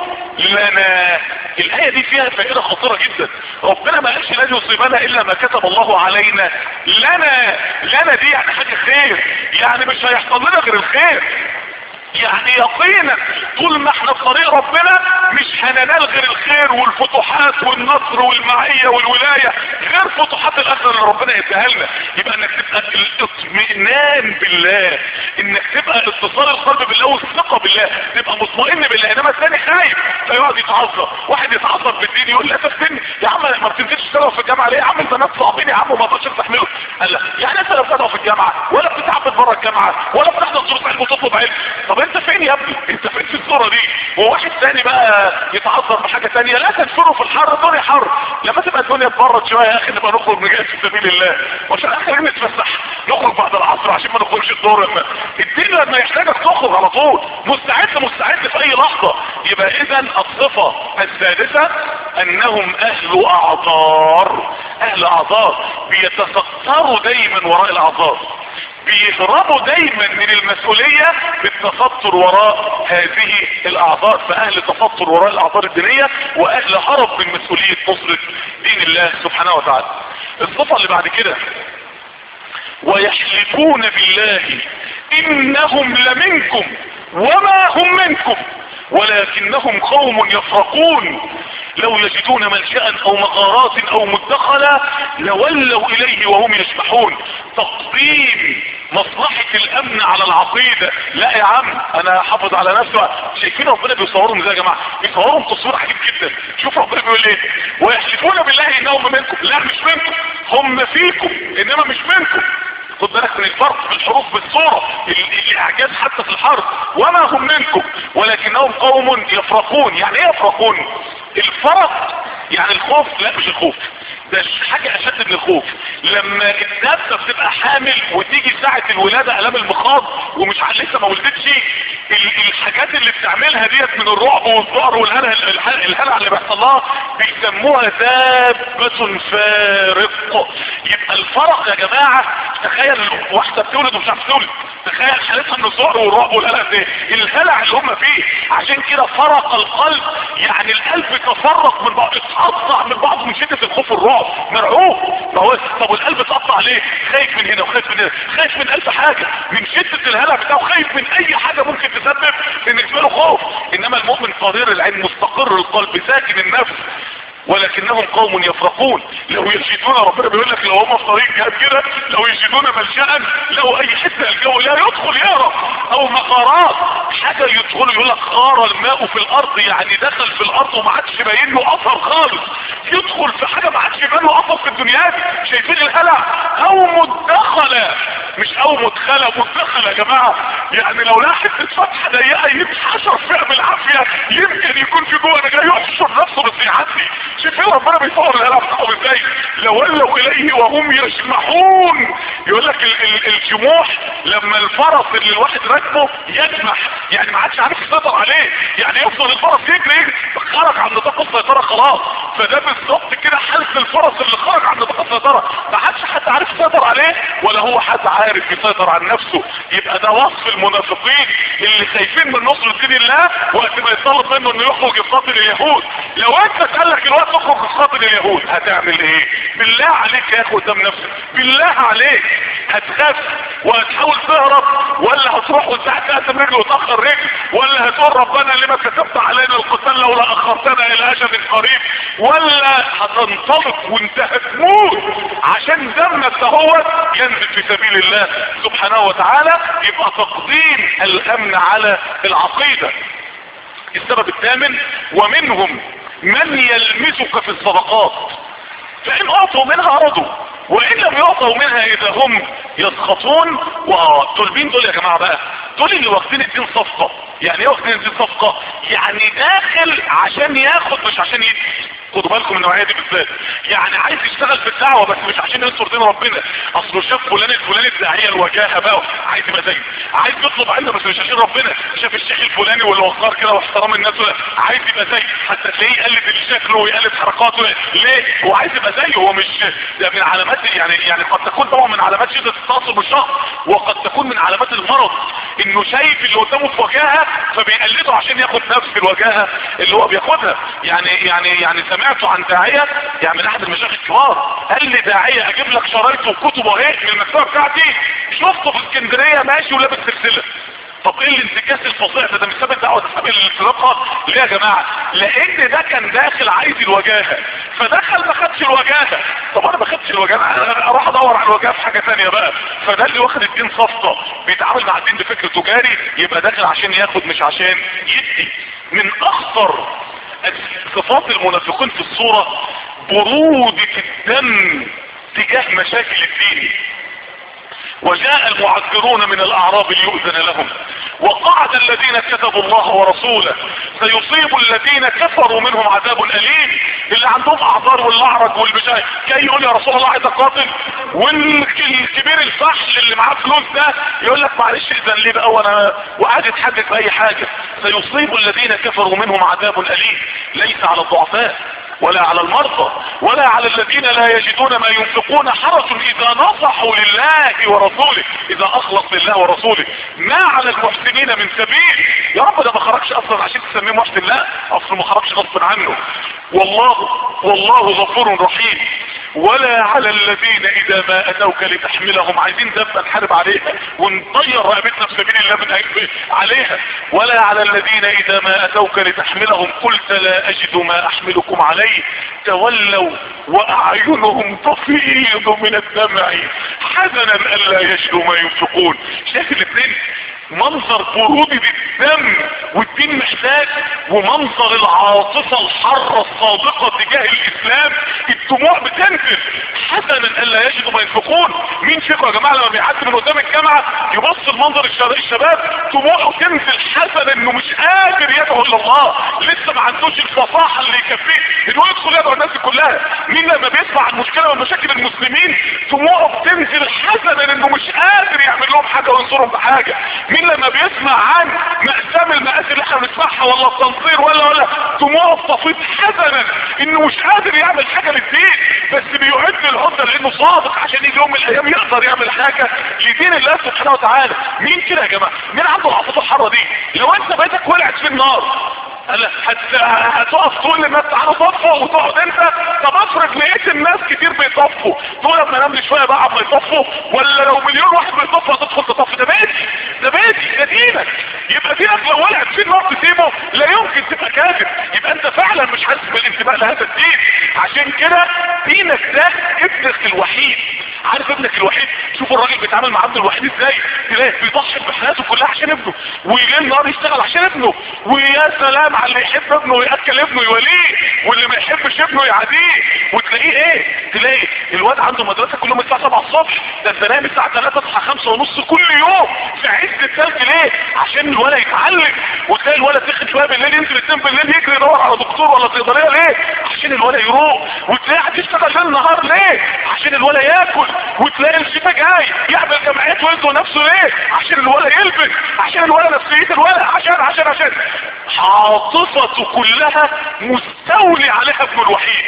لنا الايه دي فيها فائده خطيره جدا ربنا ما قالش لن يصيبنا الا ما كتب الله علينا لنا لنا دي يعني حاجه خير يعني مش هيحصل لنا غير الخير يعني يقينا طول ما احنا في طريق ربنا مش هننال غير الخير والفتوحات والنصر والمعية والولاية غير فتوحات الاخرة اللي ربنا يديها لنا يبقى انك تبقى الاطمئنان بالله انك تبقى اتصال القلب بالله والثقة بالله تبقى مطمئن بالله انما الثاني خايف فيقعد يتعصب واحد يتعصب بالدين يقول لا تفتني يا عم ما بتنزلش تشتغل في الجامعة ليه يا عم البنات صعبين يا عم وما تقدرش تستحمله قال لا يعني انت لا بتدعو في الجامعة ولا بتتعبد بره الجامعة ولا بتحضر دروس علم وتطلب علم طب انت فين يا ابني انت فين في الصورة دي وواحد تاني بقى يتعذر بحاجة تانية لا تنفروا في الحر الدنيا حر لما تبقى الدنيا تبرد شوية يا اخي نبقى نخرج نجاهد في سبيل الله وعشان اخر نتفسح نخرج بعد العصر عشان ما نخرجش الدور لما الدين لما يحتاجك تخرج على طول مستعد مستعد في اي لحظة يبقى اذا الصفة السادسة انهم اهل اعذار اهل اعذار بيتستروا دايما وراء الاعذار بيهربوا دايما من المسؤولية بالتستر وراء هذه الاعذار فاهل تستر وراء الاعذار الدينية واهل هرب من مسؤولية نصرة دين الله سبحانه وتعالى الصفة اللي بعد كده ويحلفون بالله انهم لمنكم وما هم منكم ولكنهم قوم يفرقون لو يجدون ملجأ او مغارات او مدخلا لولوا اليه وهم يسبحون تقديم مصلحة الامن على العقيدة لا يا عم انا حافظ على نفسه شايفين ربنا بيصورهم ازاي يا جماعة بيصورهم تصوير عجيب جدا شوف ربنا بيقول ايه ويحلفون بالله انهم منكم لا مش منكم هم فيكم انما مش منكم خد بالك من الفرق في الحروف بالصورة الاعجاز حتى في الحرف وما هم منكم ولكنهم قوم يفرقون يعني ايه يفرقون الفرق يعني الخوف لا مش الخوف ده حاجة اشد من الخوف لما النبتة بتبقى حامل وتيجي ساعة الولادة الام المخاض ومش لسه ما ولدتش الحاجات اللي بتعملها ديت من الرعب والذعر والهلع الهلع اللي بيحصل لها بيسموها دابة فارق يبقى الفرق يا جماعة تخيل واحدة بتولد ومش عارفة تولد تخيل حالتها من الذعر والرعب والهلع ده الهلع اللي هم فيه عشان كده فرق القلب يعني القلب تفرق من بعض اتقطع من بعضه من شدة الخوف والرعب مرعوب ما هو طب والقلب اتقطع ليه خايف من هنا وخايف من هنا خايف من الف حاجة من شدة الهلع بتاعه خايف من اي حاجة ممكن تسبب ان يجيله خوف انما المؤمن قدير العين مستقر القلب ساكن النفس ولكنهم قوم يفرقون لو يجدون ربنا بيقول لك لو هم في طريق جهاد كده لو يجدون ملجأ لو اي حته الجو لا يدخل يهرب او مغارات حاجه يدخل يقول لك غار الماء في الارض يعني دخل في الارض وما عادش باين له اثر خالص يدخل في حاجه ما عادش باين له اثر في الدنيا دي شايفين الهلع او مدخله مش او مدخله مدخله يا جماعه يعني لو لقى حته فتحه ضيقه يتحشر فيها بالعافيه يمكن يكون في جوه انا جاي يحشر نفسه بس يعدي شوف ربنا بيصور الهلع بتاعهم ازاي لولوا اليه وهم يجمحون يقول لك ال ال الجموح لما الفرس اللي الواحد راكبه يجمح يعني ما عادش عارف يسيطر عليه يعني يفضل الفرس يجري يجري خرج عن نطاق السيطره خلاص فده بالظبط كده حالة الفرس اللي خرج عن نطاق السيطره ما عادش حد عارف يسيطر عليه ولا هو حد عارف يسيطر عن نفسه يبقى ده وصف المنافقين اللي خايفين من نصر دين الله وقت ما يطلب منه انه يخرج يقاتل اليهود لو انت قال لك الوقت تخرج تقاتل اليهود هتعمل ايه بالله عليك يا اخو قدام نفسك بالله عليك هتخاف وهتحاول تهرب ولا هتروح وتساعد تقسم رجل وتاخر رجل ولا هتقول ربنا لما كتبت علينا القتال لولا اخرتنا الى اجل قريب ولا هتنطلق وانت هتموت عشان دمك دهوت ينزل في سبيل الله سبحانه وتعالى يبقى تقديم الامن على العقيده السبب الثامن ومنهم من يلمسك في الصدقات فان اعطوا منها رضوا وان لم يعطوا منها اذا هم يسخطون ودول مين دول يا جماعه بقى دول اللي واخدين الدين صفقه يعني ايه واخدين الدين صفقه يعني داخل عشان ياخد مش عشان يدي خدوا بالكم من النوعيه دي بالذات يعني عايز يشتغل في الدعوه بس مش عشان ينصر دين ربنا اصله شاف فلان الفلاني الداعيه الوجاهه بقى عايز يبقى زيه عايز يطلب علم بس مش عشان ربنا شاف الشيخ الفلاني والوقار كده واحترام الناس عايز يبقى زيه حتى تلاقيه يقلد شكله ويقلد حركاته ليه هو عايز يبقى زيه هو مش ده من علامات يعني يعني قد تكون طبعا من علامات شده التاثر بالشخص وقد تكون من علامات المرض انه شايف اللي قدامه في وجاهه فبيقلده عشان ياخد نفس الوجاهه اللي هو بياخدها يعني يعني يعني سمعته عن داعيه يعني من احد المشايخ الكبار قال لي داعيه اجيب لك شرايطه وكتبه اهي من المكتبه بتاعتي شفته في اسكندريه ماشي ولابس سلسله طب ايه الانتكاس الفظيع ده ده مش سبب دعوه ده سبب الانطلاقه ليه يا جماعه لان ده كان داخل عايز الوجاهه فدخل ما خدش الوجاهه طب انا ما خدش الوجاهه انا اروح ادور على الوجاهه في حاجه ثانيه بقى فده اللي واخد الدين صفقه بيتعامل مع الدين بفكر تجاري يبقى داخل عشان ياخد مش عشان يدي من اخطر صفات المنافقين في الصوره برودة الدم تجاه مشاكل الدين وجاء المعذرون من الاعراب ليؤذن لهم وقعد الذين كتبوا الله ورسوله سيصيب الذين كفروا منهم عذاب اليم اللي عندهم اعذار والاعرج والبشاي جاي يقول يا رسول الله عايز اقاتل والكبير الفحل اللي معاه فلوس ده يقول لك معلش اذن لي بقى وانا وقاعد يتحجج باي حاجه سيصيب الذين كفروا منهم عذاب اليم ليس على الضعفاء ولا على المرضى ولا على الذين لا يجدون ما ينفقون حرج اذا نصحوا لله ورسوله اذا اخلص لله ورسوله ما على المحسنين من سبيل يا رب ده ما خرجش اصلا عشان تسميه محسن لا اصلا ما خرجش غصب عنه والله والله غفور رحيم ولا على الذين اذا ما اتوك لتحملهم عايزين دبة نحارب عليها ونطير رقبتنا في سبيل الله من عليها ولا على الذين اذا ما اتوك لتحملهم قلت لا اجد ما احملكم عليه تولوا واعينهم تفيض من الدمع حزنا الا يجدوا ما ينفقون شايف الاثنين منظر برود الدم والدين محتاج ومنظر العاطفة الحرة الصادقة تجاه الاسلام الدموع بتنزل حسنا الا يجدوا ما ينفقون مين فيكم يا جماعة لما بيعدي من قدام الجامعة يبص المنظر الشباب دموعه تنزل حسنا انه مش قادر يدعو الى الله لسه ما عندوش الفصاحة اللي يكفيه انه يدخل يدعو الناس كلها مين لما بيسمع عن مشكلة من مشاكل المسلمين دموعه بتنزل حسنا انه مش قادر يعمل لهم حاجة وينصرهم بحاجة مين لما بيسمع عن مأسام المآسي اللي احنا بنسمعها ولا التنصير ولا ولا دموعه بتفيض حزنا انه مش قادر يعمل حاجة للدين بس بيعد العدة لانه صادق عشان يجي يوم من الايام يقدر يعمل حاجة لدين الله سبحانه وتعالى مين كده يا جماعة مين عنده العاطفة الحرة دي لو انت بيتك ولعت في النار هت... هتقف تقول للناس تعالوا طفوا وتقعد انت طب افرض لقيت الناس كتير بيطفوا تقول لما انام لي شويه بقى عم يطفوا ولا لو مليون واحد بيطفوا هتدخل تطفي ده بيتي ده بيتي ده دينك يبقى دينك لو ولعت فيه النار تسيبه لا يمكن تبقى كافر يبقى انت فعلا مش حاسس بالانتماء لهذا الدين عشان كده دينك ده ابنك الوحيد عارف ابنك الوحيد شوف الراجل بيتعامل مع عبده الوحيد ازاي تلاقيه بيضحي بحياته كلها عشان ابنه ويليل نهار يشتغل عشان ابنه ويا سلام على اللي يحب ابنه وياكل ابنه يوليه واللي ما يحبش ابنه يعاديه وتلاقيه ايه تلاقي الواد عنده مدرسه كل يوم الساعه 7 الصبح ده انت نايم الساعه 3 تصحى 5 ونص كل يوم في عز الثلج ليه عشان الولد يتعلم وتلاقي الولد تخن شويه بالليل ينزل اثنين بالليل يجري يدور على دكتور ولا صيدليه ليه عشان الولد يروح وتلاقيه قاعد يشتغل ليل نهار ليه عشان الولد ياكل وتلاقي الشتاء جاي يعمل جمعيات ويلده نفسه ليه عشان الولد يلبس عشان الولد نفسيته الولد عشان عشان عشان عاطفته كلها مستولي عليها ابنه الوحيد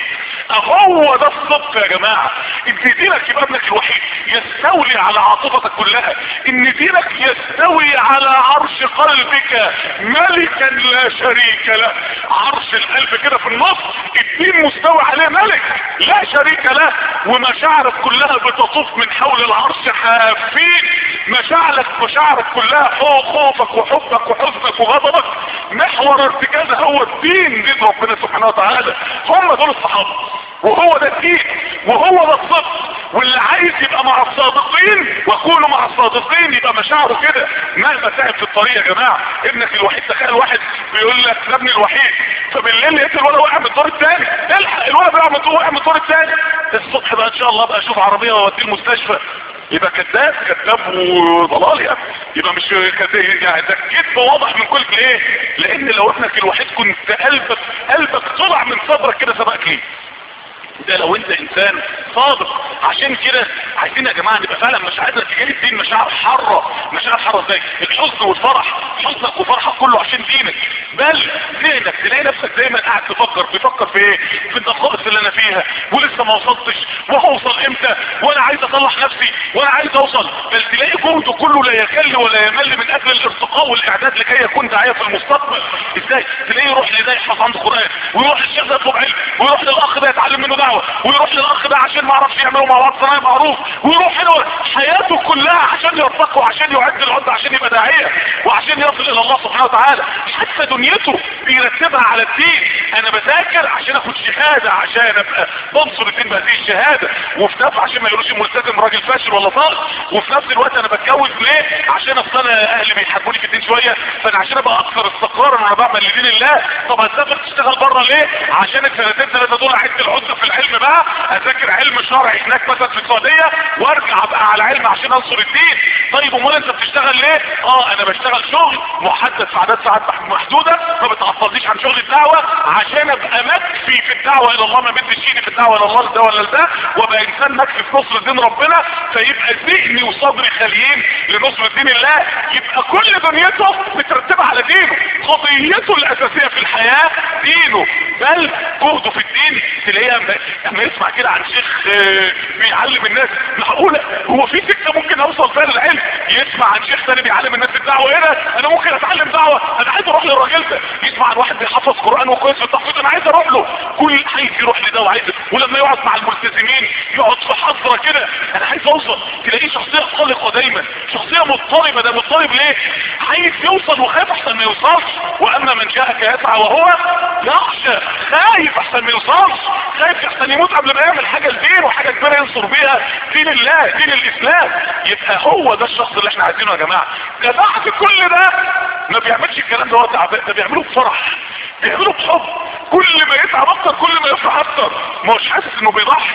هو ده الصدق يا جماعة ان دينك يبقى ابنك الوحيد يستولي على عاطفتك كلها ان دينك يستوي على عرش قلبك ملكا لا شريك له عرش القلب كده في النص الدين مستوي عليه ملك لا شريك له ومشاعرك كلها بتطوف من حول العرش حافين مشاعرك مشاعرك كلها خوفك وحبك وحزنك وغضبك محور ارتكازها هو الدين دين ربنا سبحانه وتعالى هم دول الصحابه وهو ده الدين وهو ده الصدق واللي عايز يبقى مع الصادقين وكونوا مع الصادقين يبقى مشاعره كده مهما تعب في الطريق يا جماعه ابنك الوحيد تخيل واحد بيقول لك ده ابني الوحيد فبالليل لقيت الولد واقع من الدور الثاني الحق الولد واقع من الدور واقع من الدور الثاني الصبح بقى ان شاء الله بقى اشوف عربيه واوديه المستشفى يبقى كذاب كذاب وضلال يعني يبقى مش كذاب يعني ده كذب واضح من كل ليه لان لو ابنك الوحيد كنت قلبك قلبك طلع من صدرك كده سبقك ليه ده لو انت انسان صادق عشان كده عايزين يا جماعه نبقى فعلا مشاعرنا تجاه الدين مشاعر حاره مشاعر حاره ازاي الحزن والفرح حزنك وفرحك كله عشان دينك بل ذهنك تلاقي نفسك دايما قاعد تفكر بيفكر في ايه في النقائص اللي انا فيها ولسه ما وصلتش وهوصل امتى وانا عايز اصلح نفسي وانا عايز اوصل بل تلاقي جهده كله لا يكل ولا يمل من اجل الارتقاء والاعداد لكي يكون داعيه في المستقبل ازاي تلاقيه يروح لده يحفظ عنده قران ويروح للشيخ ده يطلب علم ويروح للاخ ده يتعلم منه دعوه ويروح للاخ ده عشان ما اعرفش يعملوا مع بعض صناعه معروف ويروح هنا حياته كلها عشان يرتقي وعشان يعد العده عشان يبقى داعيه وعشان يصل الى الله سبحانه وتعالى حتى دنيته بيرتبها على الدين انا بذاكر عشان اخد شهاده عشان ابقى بنصر الدين بهذه الشهاده وفي نفس عشان ما يقولوش الملتزم راجل فاشل ولا طاق وفي نفس الوقت انا بتجوز ليه عشان اصل انا اهلي بيحبوني في الدين شويه فانا عشان ابقى اكثر استقرارا وانا بعمل لدين الله طب هتسافر تشتغل بره ليه عشان السنتين ثلاثه دول اعد العده في العلم بقى اذاكر علم شرعي هناك مثلا في السعوديه وارجع ابقى على علم عشان انصر الدين طيب امال انت بتشتغل ليه اه انا بشتغل شغل محدد في عدد ساعات محدوده ما بتعطلنيش عن شغل الدعوه عشان ابقى مكفي في الدعوه الى الله ما بديش ايدي في الدعوه الى الله ده ولا ده وابقى انسان مكفي في نصر دين ربنا فيبقى ذهني وصدري خاليين لنصر دين الله يبقى كل دنيته مترتبه على دينه قضيته الاساسيه في الحياه دينه بل جهده في الدين تلاقيها لما يسمع كده عن شيخ بيعلم الناس معقولة هو في سكة ممكن اوصل فيها للعلم يسمع عن شيخ ثاني بيعلم الناس الدعوة هنا انا ممكن اتعلم دعوة انا عايز اروح للراجل ده يسمع عن واحد بيحفظ قرآن وكويس في التحفيظ انا عايز اروح له كل عايز يروح لده وعايز ولما يقعد مع الملتزمين يقعد في حضرة كده انا عايز اوصل تلاقيه شخصية قلقة دايما شخصية مضطربة ده مضطرب ليه عايز يوصل وخايف احسن ما يوصلش واما من جاءك يسعى وهو يخشى خايف احسن ما يوصلش خايف احسن يموت قبل ما يعمل حاجة لدين وحاجة كبيرة ينصر بيها دين الله دين الاسلام يبقى هو ده الشخص اللي احنا عايزينه يا جماعة ده بعد كل ده ما بيعملش الكلام ده هو تعبان ده بيعمله بفرح بيعمله بحب كل ما يتعب اكتر كل ما يفرح اكتر ما هوش حاسس انه بيضحي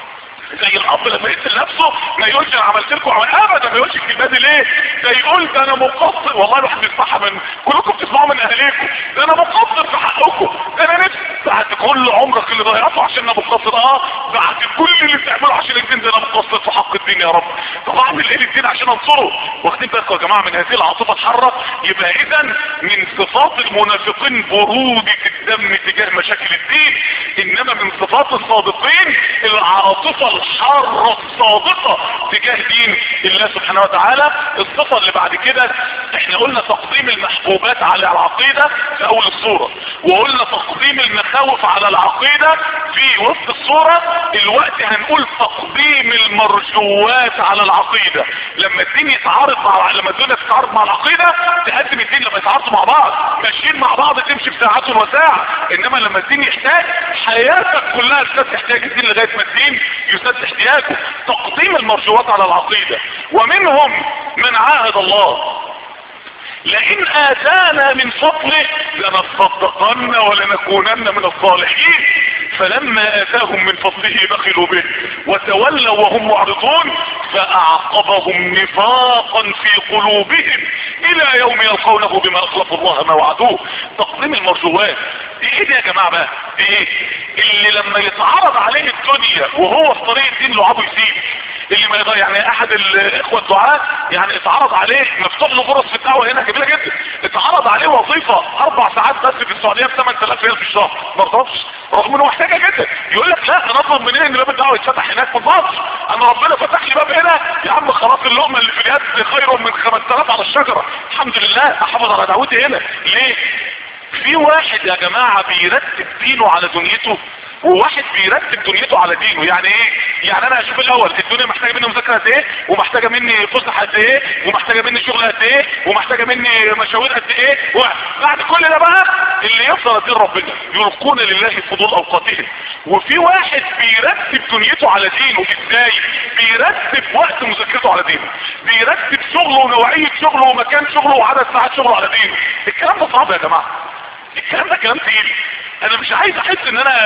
زي الاب لما يقتل نفسه ما يقولش انا عملت لكم عمل ابدا ما يقولش الكلمه دي ليه ده يقول ده انا مقصر والله الواحد بيسمعها من كلكم بتسمعوا من اهاليكم ده انا مقصر في حقكم ده انا نفسي بعد كل عمرك اللي ضيعته عشان انا مقصر اه بعد كل اللي بتعمله عشان الدين ده انا مقصر في حق الدين يا رب طب اعمل ايه للدين عشان انصره واخدين بالكم يا جماعه من هذه العاطفه الحاره يبقى اذا من صفات المنافقين برودة الدم تجاه مشاكل الدين انما من صفات الصادقين العاطفه الحارة الصادقة تجاه دين الله سبحانه وتعالى الصفة اللي بعد كده احنا قلنا تقديم المحبوبات على العقيدة في اول الصورة وقلنا تقديم المخاوف على العقيدة في وسط الصورة الوقت هنقول تقديم المرجوات على العقيدة لما الدين يتعارض مع لما الدنيا تتعارض مع العقيدة تقدم الدين لما يتعارضوا مع بعض ماشيين مع بعض تمشي في ساعات وساعة انما لما الدين يحتاج حياتك كلها تحتاج الدين لغاية ما الدين يسد احتياجه تقديم المرجوات على العقيدة ومنهم من عاهد الله لئن اتانا من فضله لنصدقن ولنكونن من الصالحين فلما اتاهم من فضله بخلوا به وتولوا وهم معرضون فاعقبهم نفاقا في قلوبهم الى يوم يلقونه بما اخلفوا الله ما وعدوه تقديم المرجوات دي ايه دي يا جماعه بقى دي ايه اللي لما يتعرض عليه الدنيا وهو في طريق الدين لعابه يسيب اللي ما يضيع يعني احد الاخوة الدعاء يعني اتعرض عليه مفتوح له فرص في الدعوة هنا كبيرة جدا اتعرض عليه وظيفة اربع ساعات بس في السعودية ب 8000 ريال في الشهر ما رضاش رغم انه محتاجها جدا يقول لك لا انا اطلب منين ان باب الدعوه يتفتح هناك في مصر انا ربنا فتح لي باب هنا يا عم خلاص اللقمه اللي في اليد خير من 5000 على الشجره الحمد لله احافظ على دعوتي هنا ليه في واحد يا جماعه بيرتب دينه على دنيته وواحد بيرتب دنيته على دينه يعني ايه يعني انا اشوف الاول الدنيا محتاجه مني مذاكره قد ايه ومحتاجه مني فسح قد ايه ومحتاجه مني شغل قد ايه ومحتاجه مني مشاوير قد ايه وبعد كل ده بقى اللي يفضل دين ربنا يلقون لله فضول اوقاتهم وفي واحد بيرتب دنيته على دينه ازاي بيرتب وقت مذاكرته على دينه بيرتب شغله ونوعيه شغله ومكان شغله وعدد ساعات شغله على دينه الكلام ده صعب يا جماعه الكلام ده كلام تقيل انا مش عايز احس ان انا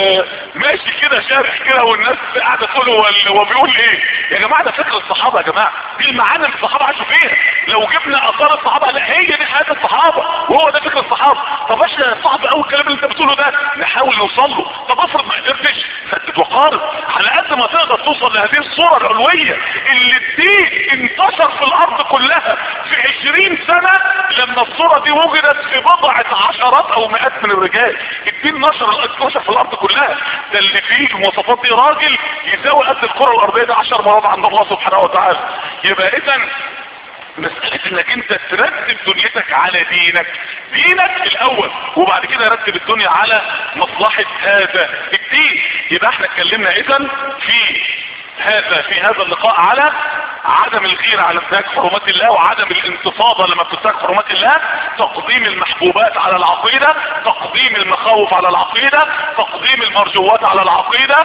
ماشي كده شارح كده والناس قاعده تقول هو بيقول ايه يا جماعه ده فكر الصحابه يا جماعه دي المعاني اللي الصحابه عاشوا فيها لو جبنا اثار الصحابه لا هي دي حياه الصحابه وهو ده فكر الصحابه طب احنا صعب قوي الكلام اللي انت بتقوله ده نحاول نوصل له طب افرض ما قدرتش سدد وقارب على قد ما تقدر توصل لهذه الصوره العلويه اللي الدين انتشر في الارض كلها في 20 سنه لما الصوره دي وجدت في بضعه عشرات او مئات من الرجال الدين نشر نشر في الارض كلها ده اللي فيه المواصفات دي راجل يساوي قد الكره الارضيه دي 10 مرات عند الله سبحانه وتعالى يبقى اذا مسألة انك انت ترتب دنيتك على دينك دينك الاول وبعد كده رتب الدنيا على مصلحة هذا الدين يبقى احنا اتكلمنا اذا في هذا في هذا اللقاء على عدم الغيرة على انتهاك حرمات الله وعدم الانتفاضة لما بتنتهك حرمات الله تقديم المحبوبات على العقيدة تقديم المخاوف على العقيدة تقديم المرجوات على العقيدة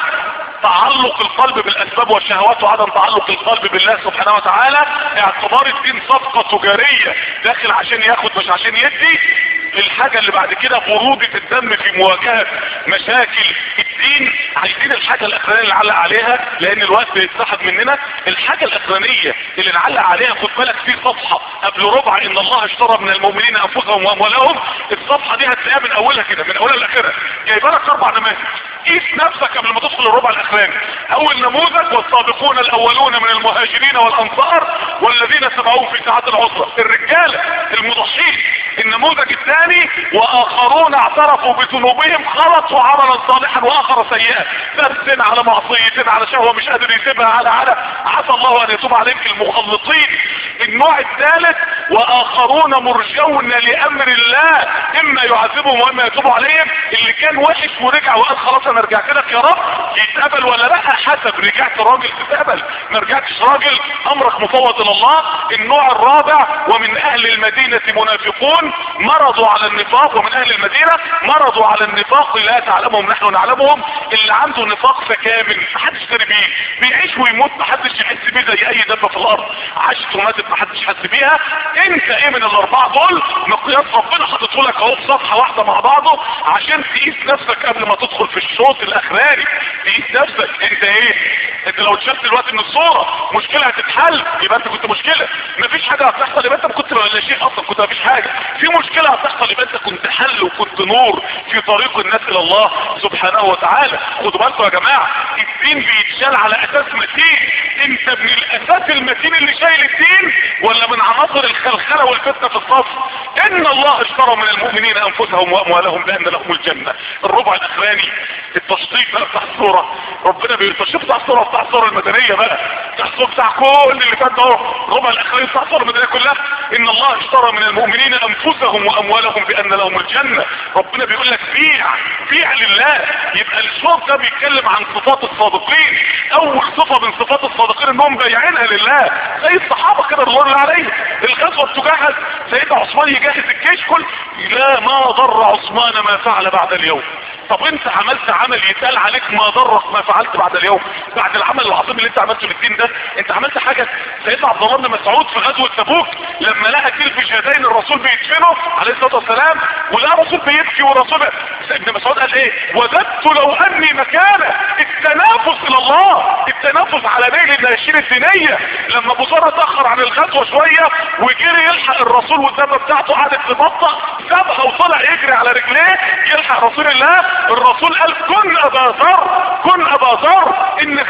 تعلق القلب بالاسباب والشهوات وعدم تعلق القلب بالله سبحانه وتعالى اعتبار الدين صفقة تجارية داخل عشان ياخد مش عشان يدي الحاجة اللي بعد كده برودة الدم في مواجهة مشاكل الدين عايزين الحاجة الاخرانية اللي نعلق عليها لان الوقت بيتسحب مننا الحاجة الاخرانية اللي نعلق عليها خد بالك في صفحة قبل ربع ان الله اشترى من المؤمنين انفسهم واموالهم الصفحة دي هتلاقيها من اولها كده من اولها لاخرها جايبه لك اربع نماذج قيس نفسك قبل ما تدخل الربع الاخراني اول نموذج والسابقون الاولون من المهاجرين والانصار والذين تبعوهم في ساعات العسرة الرجالة المضحين النموذج الثاني واخرون اعترفوا بذنوبهم خلطوا عملا صالحا واخر سيئا درس على معصية على شهوة مش قادر يسيبها على على عسى الله ان يتوب عليهم المخلطين النوع الثالث واخرون مرجون لامر الله اما يعذبهم واما يتوب عليهم اللي كان وحش ورجع وقال خلاص انا رجعت لك يا رب يتقبل ولا لا حسب رجعت راجل تتقبل ما رجعتش راجل امرك مفوض الى الله النوع الرابع ومن اهل المدينة منافقون مرضوا على النفاق ومن اهل المدينة مرضوا على النفاق لا تعلمهم نحن نعلمهم اللي عنده نفاق فكامل محدش دري بيه بيعيش ويموت محدش يحس بيه زي اي دبة في الارض عاشت وماتت محدش حس بيها انت ايه من الاربعة دول مقياس ربنا حاططه لك اهو في صفحة واحدة مع بعضه عشان تقيس نفسك قبل ما تدخل في الشوط الاخراني تقيس نفسك انت ايه انت لو اتشفت دلوقتي من الصورة مشكلة هتتحل يبقى انت كنت مشكلة مفيش حاجة هتحصل يبقى انت كنت ولا شيء اصلا كنت مفيش حاجة في مشكلة هتحصل يبقى انت كنت حل وكنت نور في طريق الناس الى الله سبحانه وتعالى خدوا بالكم يا جماعة الدين بيتشال على اساس متين انت من الاساس المتين اللي شايل الدين ولا من عناصر الخلخلة والفتنة في الصف ان الله اشترى من المؤمنين انفسهم واموالهم بان لهم الجنة الربع الاخراني التشطيب بقى بتاع الصورة ربنا بيتشطيب بتاع الصورة بتاع الصورة المدنية بقى بتاع الصورة بتاع كل اللي فات ده الربع الاخراني بتاع الصورة المدنية كلها ان الله اشترى من المؤمنين انفسهم واموالهم بان لهم الجنة ربنا بيقول لك بيع بيع لله يبقى الشوط ده بيتكلم عن صفات الصادقين اول صفة من صفات الصادقين انهم بايعينها لله زي الصحابة كده الله اللي عليه الغزوة بتجهز سيدنا عثمان يجهز الجيش كل لا ما ضر عثمان ما فعل بعد اليوم طب انت عملت عمل يتقال عليك ما ضرك ما فعلت بعد اليوم بعد العمل العظيم اللي انت عملته للدين ده انت عملت حاجة سيدنا عبد الله بن مسعود في غزوة تبوك لما لقى كلب شهدين الرسول بيدفنه عليه الصلاة والسلام ولقى الرسول بيبكي والرسول ابن مسعود قال ايه وددت لو اني مكانه التنافس الى الله التنافس على نيل الناشين الدينية لما ابو ذر اتاخر عن الغزوة شوية وجري يلحق الرسول والدبة بتاعته قعدت تبطأ سابها وطلع يجري على رجليه يلحق رسول الله الرسول قال كن ابا ذر كن ابا ذر انك تبقى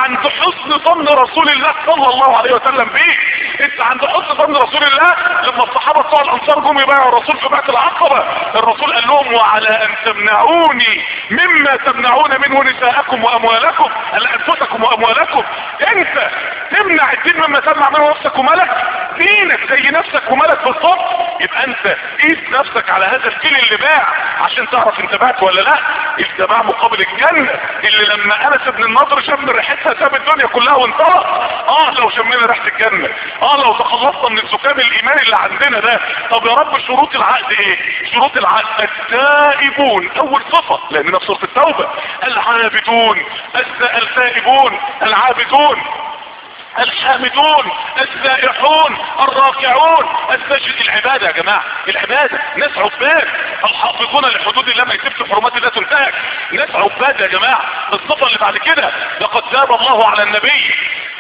عند حسن ظن رسول الله صلى الله عليه وسلم بيك انت عند حسن ظن رسول الله لما الصحابة بتوع الانصار جم يبايعوا الرسول في بيعة العقبة الرسول قال لهم وعلى ان تمنعوني مما تمنعون منه نساءكم واموالكم قال انفسكم واموالكم انت تمنع الدين مما تمنع منه نفسك ومالك دينك زي نفسك ومالك بالظبط يبقى انت قيس نفسك على هذا الفيل اللي باع عشان تعرف انت بعت ولا لا انت باع مقابل الجنة اللي لما انس بن النضر شم ريحتها ساب الدنيا كلها وانطلق اه لو شمينا ريحة الجنة اه لو تخلصنا من الزكام الايماني اللي عندنا ده طب يا رب شروط العقد ايه شروط العقد التائبون اول صفة لاننا في سورة التوبة العابدون التائبون العابدون الحامدون السائحون الراكعون الساجد العبادة يا جماعة العبادة ناس عباد الحافظون لحدود الله ما يسيبش حرمات الله تنتهك ناس عباد يا جماعة الصفة اللي بعد كده لقد تاب الله على النبي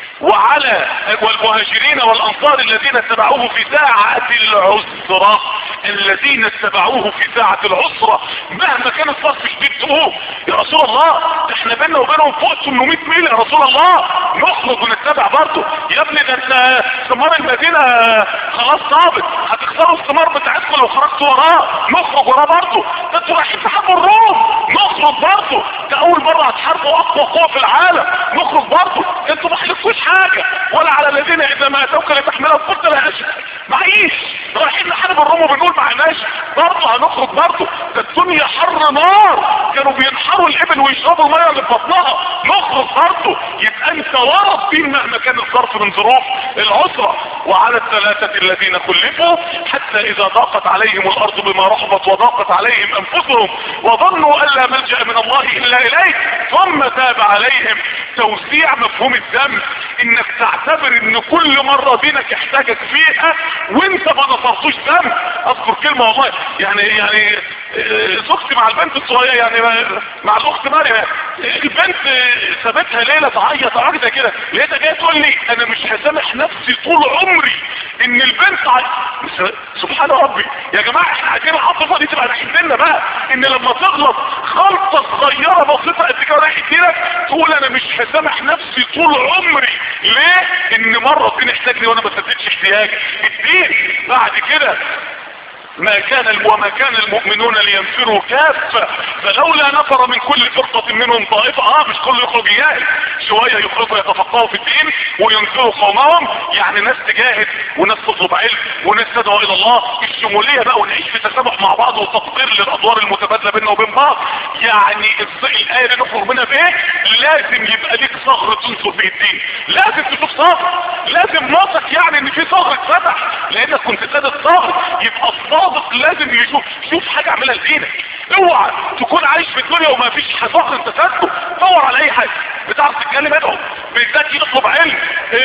وعلى والمهاجرين والانصار الذين اتبعوه في ساعة العسرة الذين اتبعوه في ساعة العسرة مهما كان الصرف شديد تقوم يا رسول الله احنا بينا وبينهم فوق 800 ميل يا رسول الله نخرج ونتبع برضه يا ابني ده انت ثمار المدينة خلاص صابت هتخسروا الثمار بتاعتكم لو خرجتوا وراه نخرج وراه برضه ده انتوا رايحين تحاربوا الروم نخرج برضه ده اول مرة هتحاربوا اقوى قوة في العالم نخرج برضه انتوا ما حلفتوش حاجة ولا على الذين اذا ما اتوك لتحملهم قلت لا اشهد معيش رايحين نحارب الروم وبنقول معناش برضه هنخرج برضه ده الدنيا حر نار كانوا بينحروا الابل ويشربوا الميه اللي في بطنها نخرج برضه يبقى انت ورا الدين مهما كان الظرف من ظروف العسرة وعلى الثلاثة الذين خلفوا حتى اذا ضاقت عليهم الارض بما رحبت وضاقت عليهم انفسهم وظنوا ان لا ملجأ من الله الا اليه ثم تاب عليهم توسيع مفهوم الذنب انك تعتبر ان كل مرة دينك يحتاجك فيها وانت ما نصرتوش ذنب اذكر كلمة والله يعني يعني زوجتي مع البنت الصغيرة يعني مع الاخت مريم البنت سابتها ليلة تعيط عجزة كده لقيتها جاية تقول لي انا مش هسامح نفسي طول عمري ان البنت عي... سبحان ربي يا جماعة احنا عايزين العاطفة دي تبقى ناحية لنا بقى ان لما تغلط خلطة صغيرة بسيطة قد كده ناحية لينا تقول انا مش هسامح نفسي طول عمري ليه ان مرة الدين احتاجني وانا ما سددتش احتياجي الدين بعد كده ما كان وما كان المؤمنون لينفروا كافة فلولا نفر من كل فرقة منهم طائفة اه مش كل يخرج يجاهد شوية يخرجوا يتفقهوا في الدين وينفروا قومهم يعني ناس تجاهد وناس تطلب علم وناس تدعو الى الله الشمولية بقى ونعيش في تسامح مع بعض وتقدير للادوار المتبادلة بيننا وبين بعض يعني الآية اللي نخرج منها بايه لازم يبقى ليك صغر تنصر به الدين لازم تشوف صغر لازم ناطق يعني ان في صغر اتفتح لانك كنت سادة صغر يبقى الصغر الصادق لازم يشوف شوف حاجة اعملها لدينك اوعى تكون عايش في الدنيا وما فيش صغر انت سادته دور على اي حاجة بتعرف تتكلم ادعو بالذات يطلب علم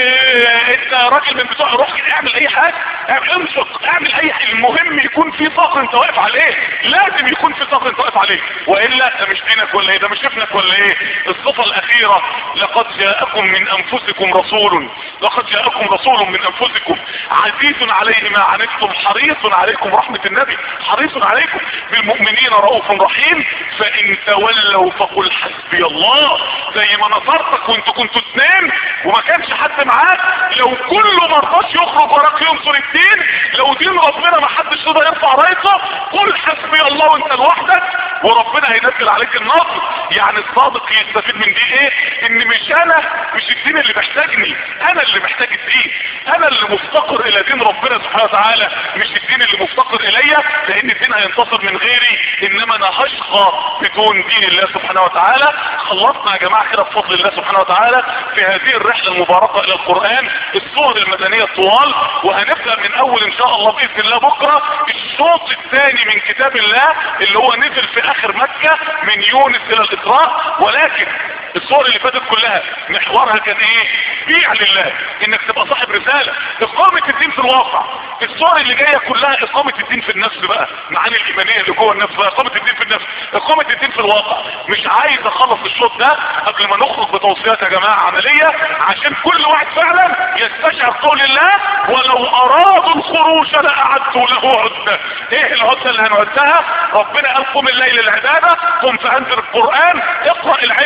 إيه انت راجل من بتوع روح اعمل اي حاجة اعمل انفق اعمل اي حاجة المهم يكون في صغر انت واقف عليه لازم يكون في صغر انت واقف عليه والا ده مش دينك ولا ايه ده مش ابنك ولا ايه الصفة الاخيرة لقد جاءكم من انفسكم رسول لقد جاءكم رسول من انفسكم عزيز عليه ما عنتم حريص عليكم رحمة النبي حريص عليكم بالمؤمنين رؤوف رحيم فان تولوا فقل حسبي الله زي ما نصرتك وانت كنتوا اثنين وما كانش حد معاك لو كله مرضاش يخرج وراك ينصر الدين لو دين ربنا ما حدش يقدر يرفع رايته قل حسبي الله وانت لوحدك وربنا هينزل عليك النصر يعني الصادق يستفيد من دي ايه ان مش انا مش الدين اللي محتاجني انا اللي محتاج الدين انا اللي مفتقر الى دين ربنا سبحانه وتعالى مش الدين اللي مفتقر الي لان الدين هينتصر من غيري انما انا هشقى بدون دين الله سبحانه وتعالى خلصنا يا جماعة كده بفضل الله سبحانه وتعالى في هذه الرحلة المباركة الى القرآن الصور المدنية الطوال وهنبدأ من اول ان شاء الله باذن الله بكرة الشوط الثاني من كتاب الله اللي هو نزل في اخر مكة من يونس الى الاسراء ولكن الصور اللي فاتت كلها محورها كان ايه بيع لله انك تبقى صاحب رسالة اقامة الدين في الواقع الصور اللي جاية كلها اقامة الدين في النفس بقى معاني الايمانية اللي جوه النفس بقى اقامة الدين في النفس اقامة الدين في الواقع مش عايز اخلص الشوط ده قبل ما نخرج بتوصيات يا جماعة عملية عشان كل واحد فعلا يستشعر قول الله ولو ارادوا الخروج لاعدوا له عدة ايه العدة اللي هنعدها ربنا قال قم الليل العبادة قم فانذر القرآن اقرأ العلم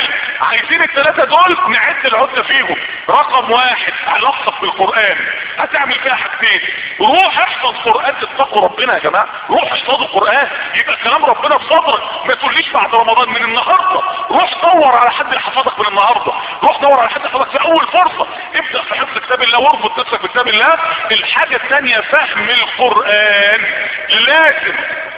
عايزين الثلاثة دول نعد العدة فيهم رقم واحد علاقتك بالقرآن هتعمل فيها حاجتين روح احفظ قرآن تتقوا ربنا يا جماعة روح احفظ القرآن يبقى كلام ربنا في صدرك ما تقوليش بعد رمضان من النهاردة روح دور على حد يحفظك من النهاردة روح دور على حد يحفظك في اول فرصة ابدأ في حفظ كتاب الله واربط نفسك بكتاب الله الحاجة الثانية فهم القرآن لازم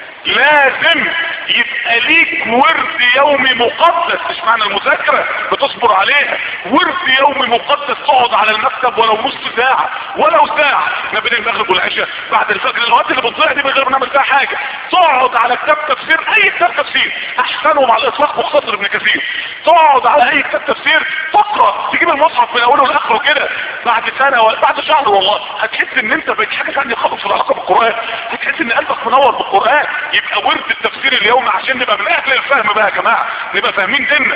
لازم يبقى ليك ورد يومي مقدس مش معنى المذاكرة بتصبر عليها ورد يومي مقدس تقعد على المكتب ولو نص ساعة ولو ساعة ما بين المغرب والعشاء بعد الفجر الوقت اللي بتضيع دي من غير ما نعمل فيها حاجة تقعد على كتاب تفسير اي كتاب تفسير احسنهم على الاطلاق مختصر ابن كثير تقعد على اي كتاب تفسير تقرا تجيب المصحف من اوله لاخره كده بعد سنة ولا بعد شهر والله هتحس ان انت بقيت حاجة ثانيه خالص في العلاقة بالقرآن هتحس ان قلبك منور بالقرآن يبقى ورد التفسير اليوم عشان نبقى من اهل الفهم بقى يا جماعة نبقى فاهمين ديننا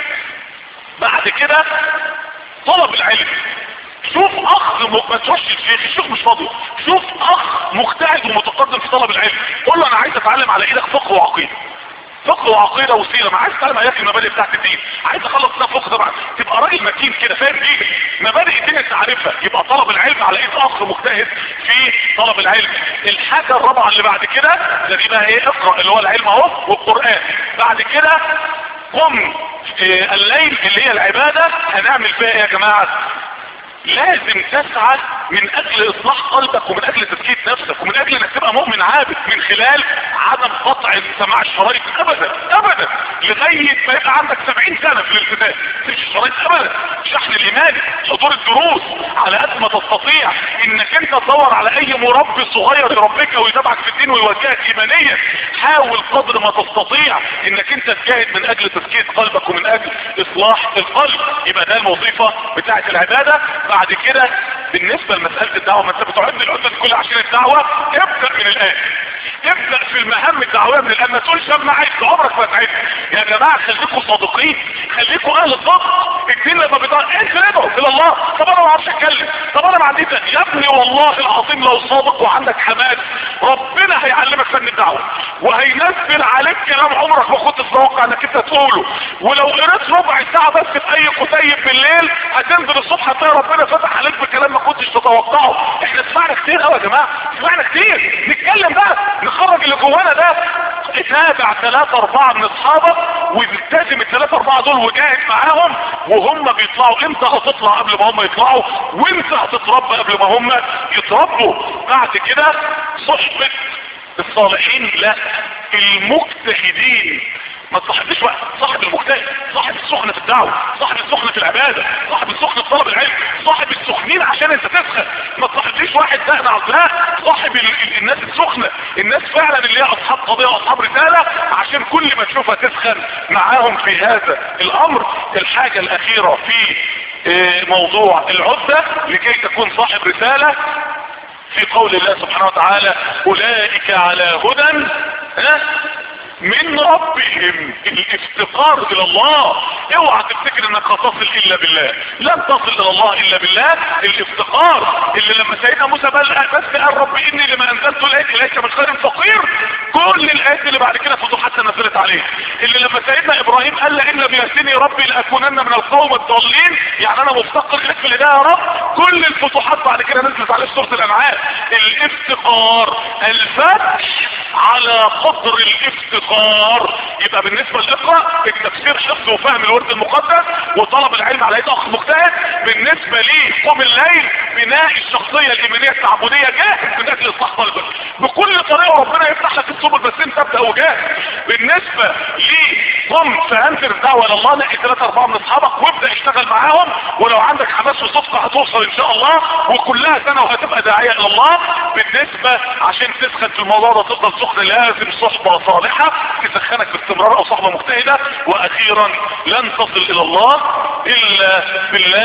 بعد كده طلب العلم شوف اخ م... ما تروحش الشيخ الشيخ مش فاضي شوف اخ مجتهد ومتقدم في طلب العلم قول له انا عايز اتعلم على ايدك فقه وعقيده فقه وعقيده وسيره ما عايز اتعلم ايات المبادئ بتاعت الدين عايز اخلص ده فقه طبعا تبقى راجل متين كده فاهم دين مبادئ الدين انت عارفها يبقى طلب العلم على ايد اخ مجتهد في طلب العلم الحاجه الرابعه اللي بعد كده ده دي بقى ايه اقرا اللي هو العلم اهو والقران بعد كده قم إيه الليل اللي هي العباده هنعمل فيها ايه يا جماعه لازم تسعى من اجل اصلاح قلبك ومن اجل تزكية نفسك ومن اجل انك تبقى مؤمن عابد من خلال عدم قطع سماع الشرايط ابدا ابدا لغاية ما يبقى عندك سبعين سنة في الالتزام مش الشرايط ابدا شحن الايمان حضور الدروس على قد ما تستطيع انك انت تدور على اي مربي صغير يربيك ويتابعك في الدين ويوجهك ايمانيا حاول قدر ما تستطيع انك انت تجاهد من اجل تزكية قلبك ومن اجل اصلاح القلب يبقى ده الوظيفة بتاعة العبادة بعد كده بالنسبة لمسألة الدعوة ما انت بتعد العدة كل عشان الدعوة ابدأ من الآن ابدأ في المهام الدعوية من الآن ما تقولش انا عايز عمرك ما تعيد يا جماعة خليكم صادقين خليكم اهل الصدق الدين لما بيطلع انت ادعو الى الله طب انا ما اعرفش اتكلم طب انا ما عنديش يا ابني والله العظيم لو صادق وعندك حماس ربنا هيعلمك فن الدعوة وهينزل عليك كلام عمرك ما كنت تتوقع انك انت تقوله ولو قريت ربع ساعة بس في اي كتيب بالليل هتنزل الصبح هتلاقي ربنا فتح عليك بكلام ما كنتش تتوقعه احنا سمعنا كتير قوي يا جماعة سمعنا كتير نتكلم بقى نخرج اللي جوانا ده تابع ثلاثة اربعة من اصحابك والتزم الثلاثة اربعة دول وجاهد معاهم وهم بيطلعوا امتى هتطلع قبل ما هم يطلعوا وانت هتتربى قبل ما هم يتربوا بعد كده صحبة الصالحين لا المجتهدين ما تصاحبش بقى صاحب المجتهد صاحب السخنة في الدعوة صاحب السخنة في العبادة صاحب السخنة في طلب العلم صاحب السخنين عشان انت تسخن ما تصاحبش واحد سهل عقلاء صاحب ال ال الناس السخنة الناس فعلا اللي هي اصحاب قضية واصحاب رسالة عشان كل ما تشوفها تسخن معاهم في هذا الامر الحاجة الاخيرة في اه موضوع العدة لكي تكون صاحب رسالة في قول الله سبحانه وتعالى اولئك على هدى ها من ربهم الافتقار الى الله اوعى تفتكر انك هتصل الا بالله لن تصل الى الله الا بالله الافتقار اللي لما سيدنا موسى بل بس قال رب اني لما انزلت اليك اليك من خير فقير كل الايات اللي بعد كده فتوحات نزلت عليه اللي لما سيدنا ابراهيم قال لئن لم يهدني ربي لاكونن من القوم الضالين يعني انا مفتقر اليك في الهدايه يا رب كل الفتوحات بعد كده نزلت عليه في سوره الانعام الافتقار الفتح على قدر الافتقار الافتقار يبقى بالنسبة للاقرأ التفسير حفظ وفهم الورد المقدس وطلب العلم على يد اخ مجتهد بالنسبة لي قوم الليل بناء الشخصية الايمانية التعبدية جاهز من اجل اصلاح قلبك بكل طريقة ربنا يفتح لك السبل بس انت ابدأ وجاهز بالنسبة لي قم فانزل الدعوة الى الله نقي ثلاثة اربعة من اصحابك وابدأ اشتغل معاهم ولو عندك حماس وصدق هتوصل ان شاء الله وكلها سنة وهتبقى داعية الى الله بالنسبة عشان تسخن في الموضوع ده تفضل سخن لازم صحبة صالحة تسخنك باستمرار او صحبة مجتهدة واخيرا لن تصل الى الله الا بالله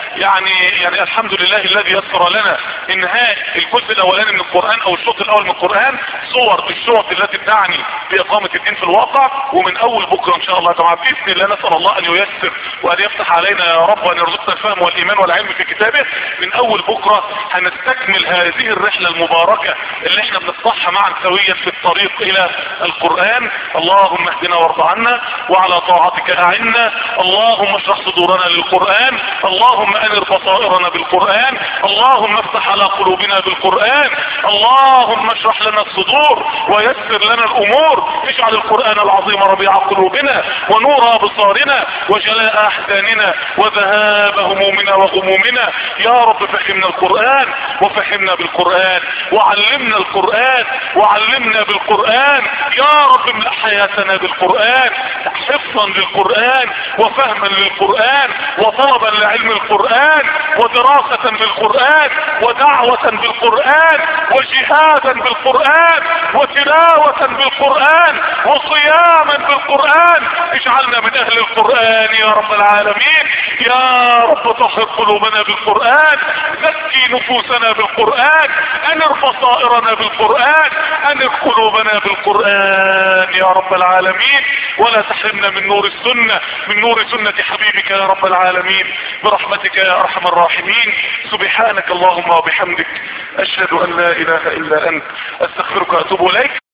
يعني يعني الحمد لله الذي يسر لنا انهاء الجزء الاولاني من القرآن او الشوط الاول من القرآن صور الشوط التي تعني باقامة الدين في الواقع ومن اول بكرة ان شاء الله تعالى باذن الله نسأل الله ان ييسر وان يفتح علينا يا رب وان يرزقنا الفهم والايمان والعلم في كتابه من اول بكرة هنستكمل هذه الرحلة المباركة اللي احنا بنصحها معا سويا في الطريق الى القرآن اللهم اهدنا وارض عنا وعلى طاعتك اعنا اللهم اشرح صدورنا للقرآن اللهم انر بصائرنا بالقرآن اللهم افتح على قلوبنا بالقرآن اللهم اشرح لنا الصدور ويسر لنا الامور اجعل القرآن العظيم ربيع قلوبنا ونور ابصارنا وجلاء احزاننا وذهاب همومنا وغمومنا يا رب فهمنا القرآن وفهمنا بالقرآن وعلمنا القرآن وعلمنا بالقرآن يا رب املأ حياتنا بالقرآن حفظا للقرآن وفهما للقرآن وطلبا لعلم القرآن ودراسة بالقرآن ودعوة بالقرآن وجهادا بالقرآن وتلاوة بالقرآن وصياما بالقرآن اجعلنا من اهل القرآن يا رب العالمين يا رب طهر قلوبنا بالقرآن زكي نفوسنا بالقرآن انر بصائرنا بالقرآن انر قلوبنا بالقرآن يا رب العالمين ولا تحرمنا من نور السنة من نور سنة حبيبك يا رب العالمين برحمتك يا ارحم الراحمين سبحانك اللهم وبحمدك اشهد ان لا اله الا انت استغفرك واتوب اليك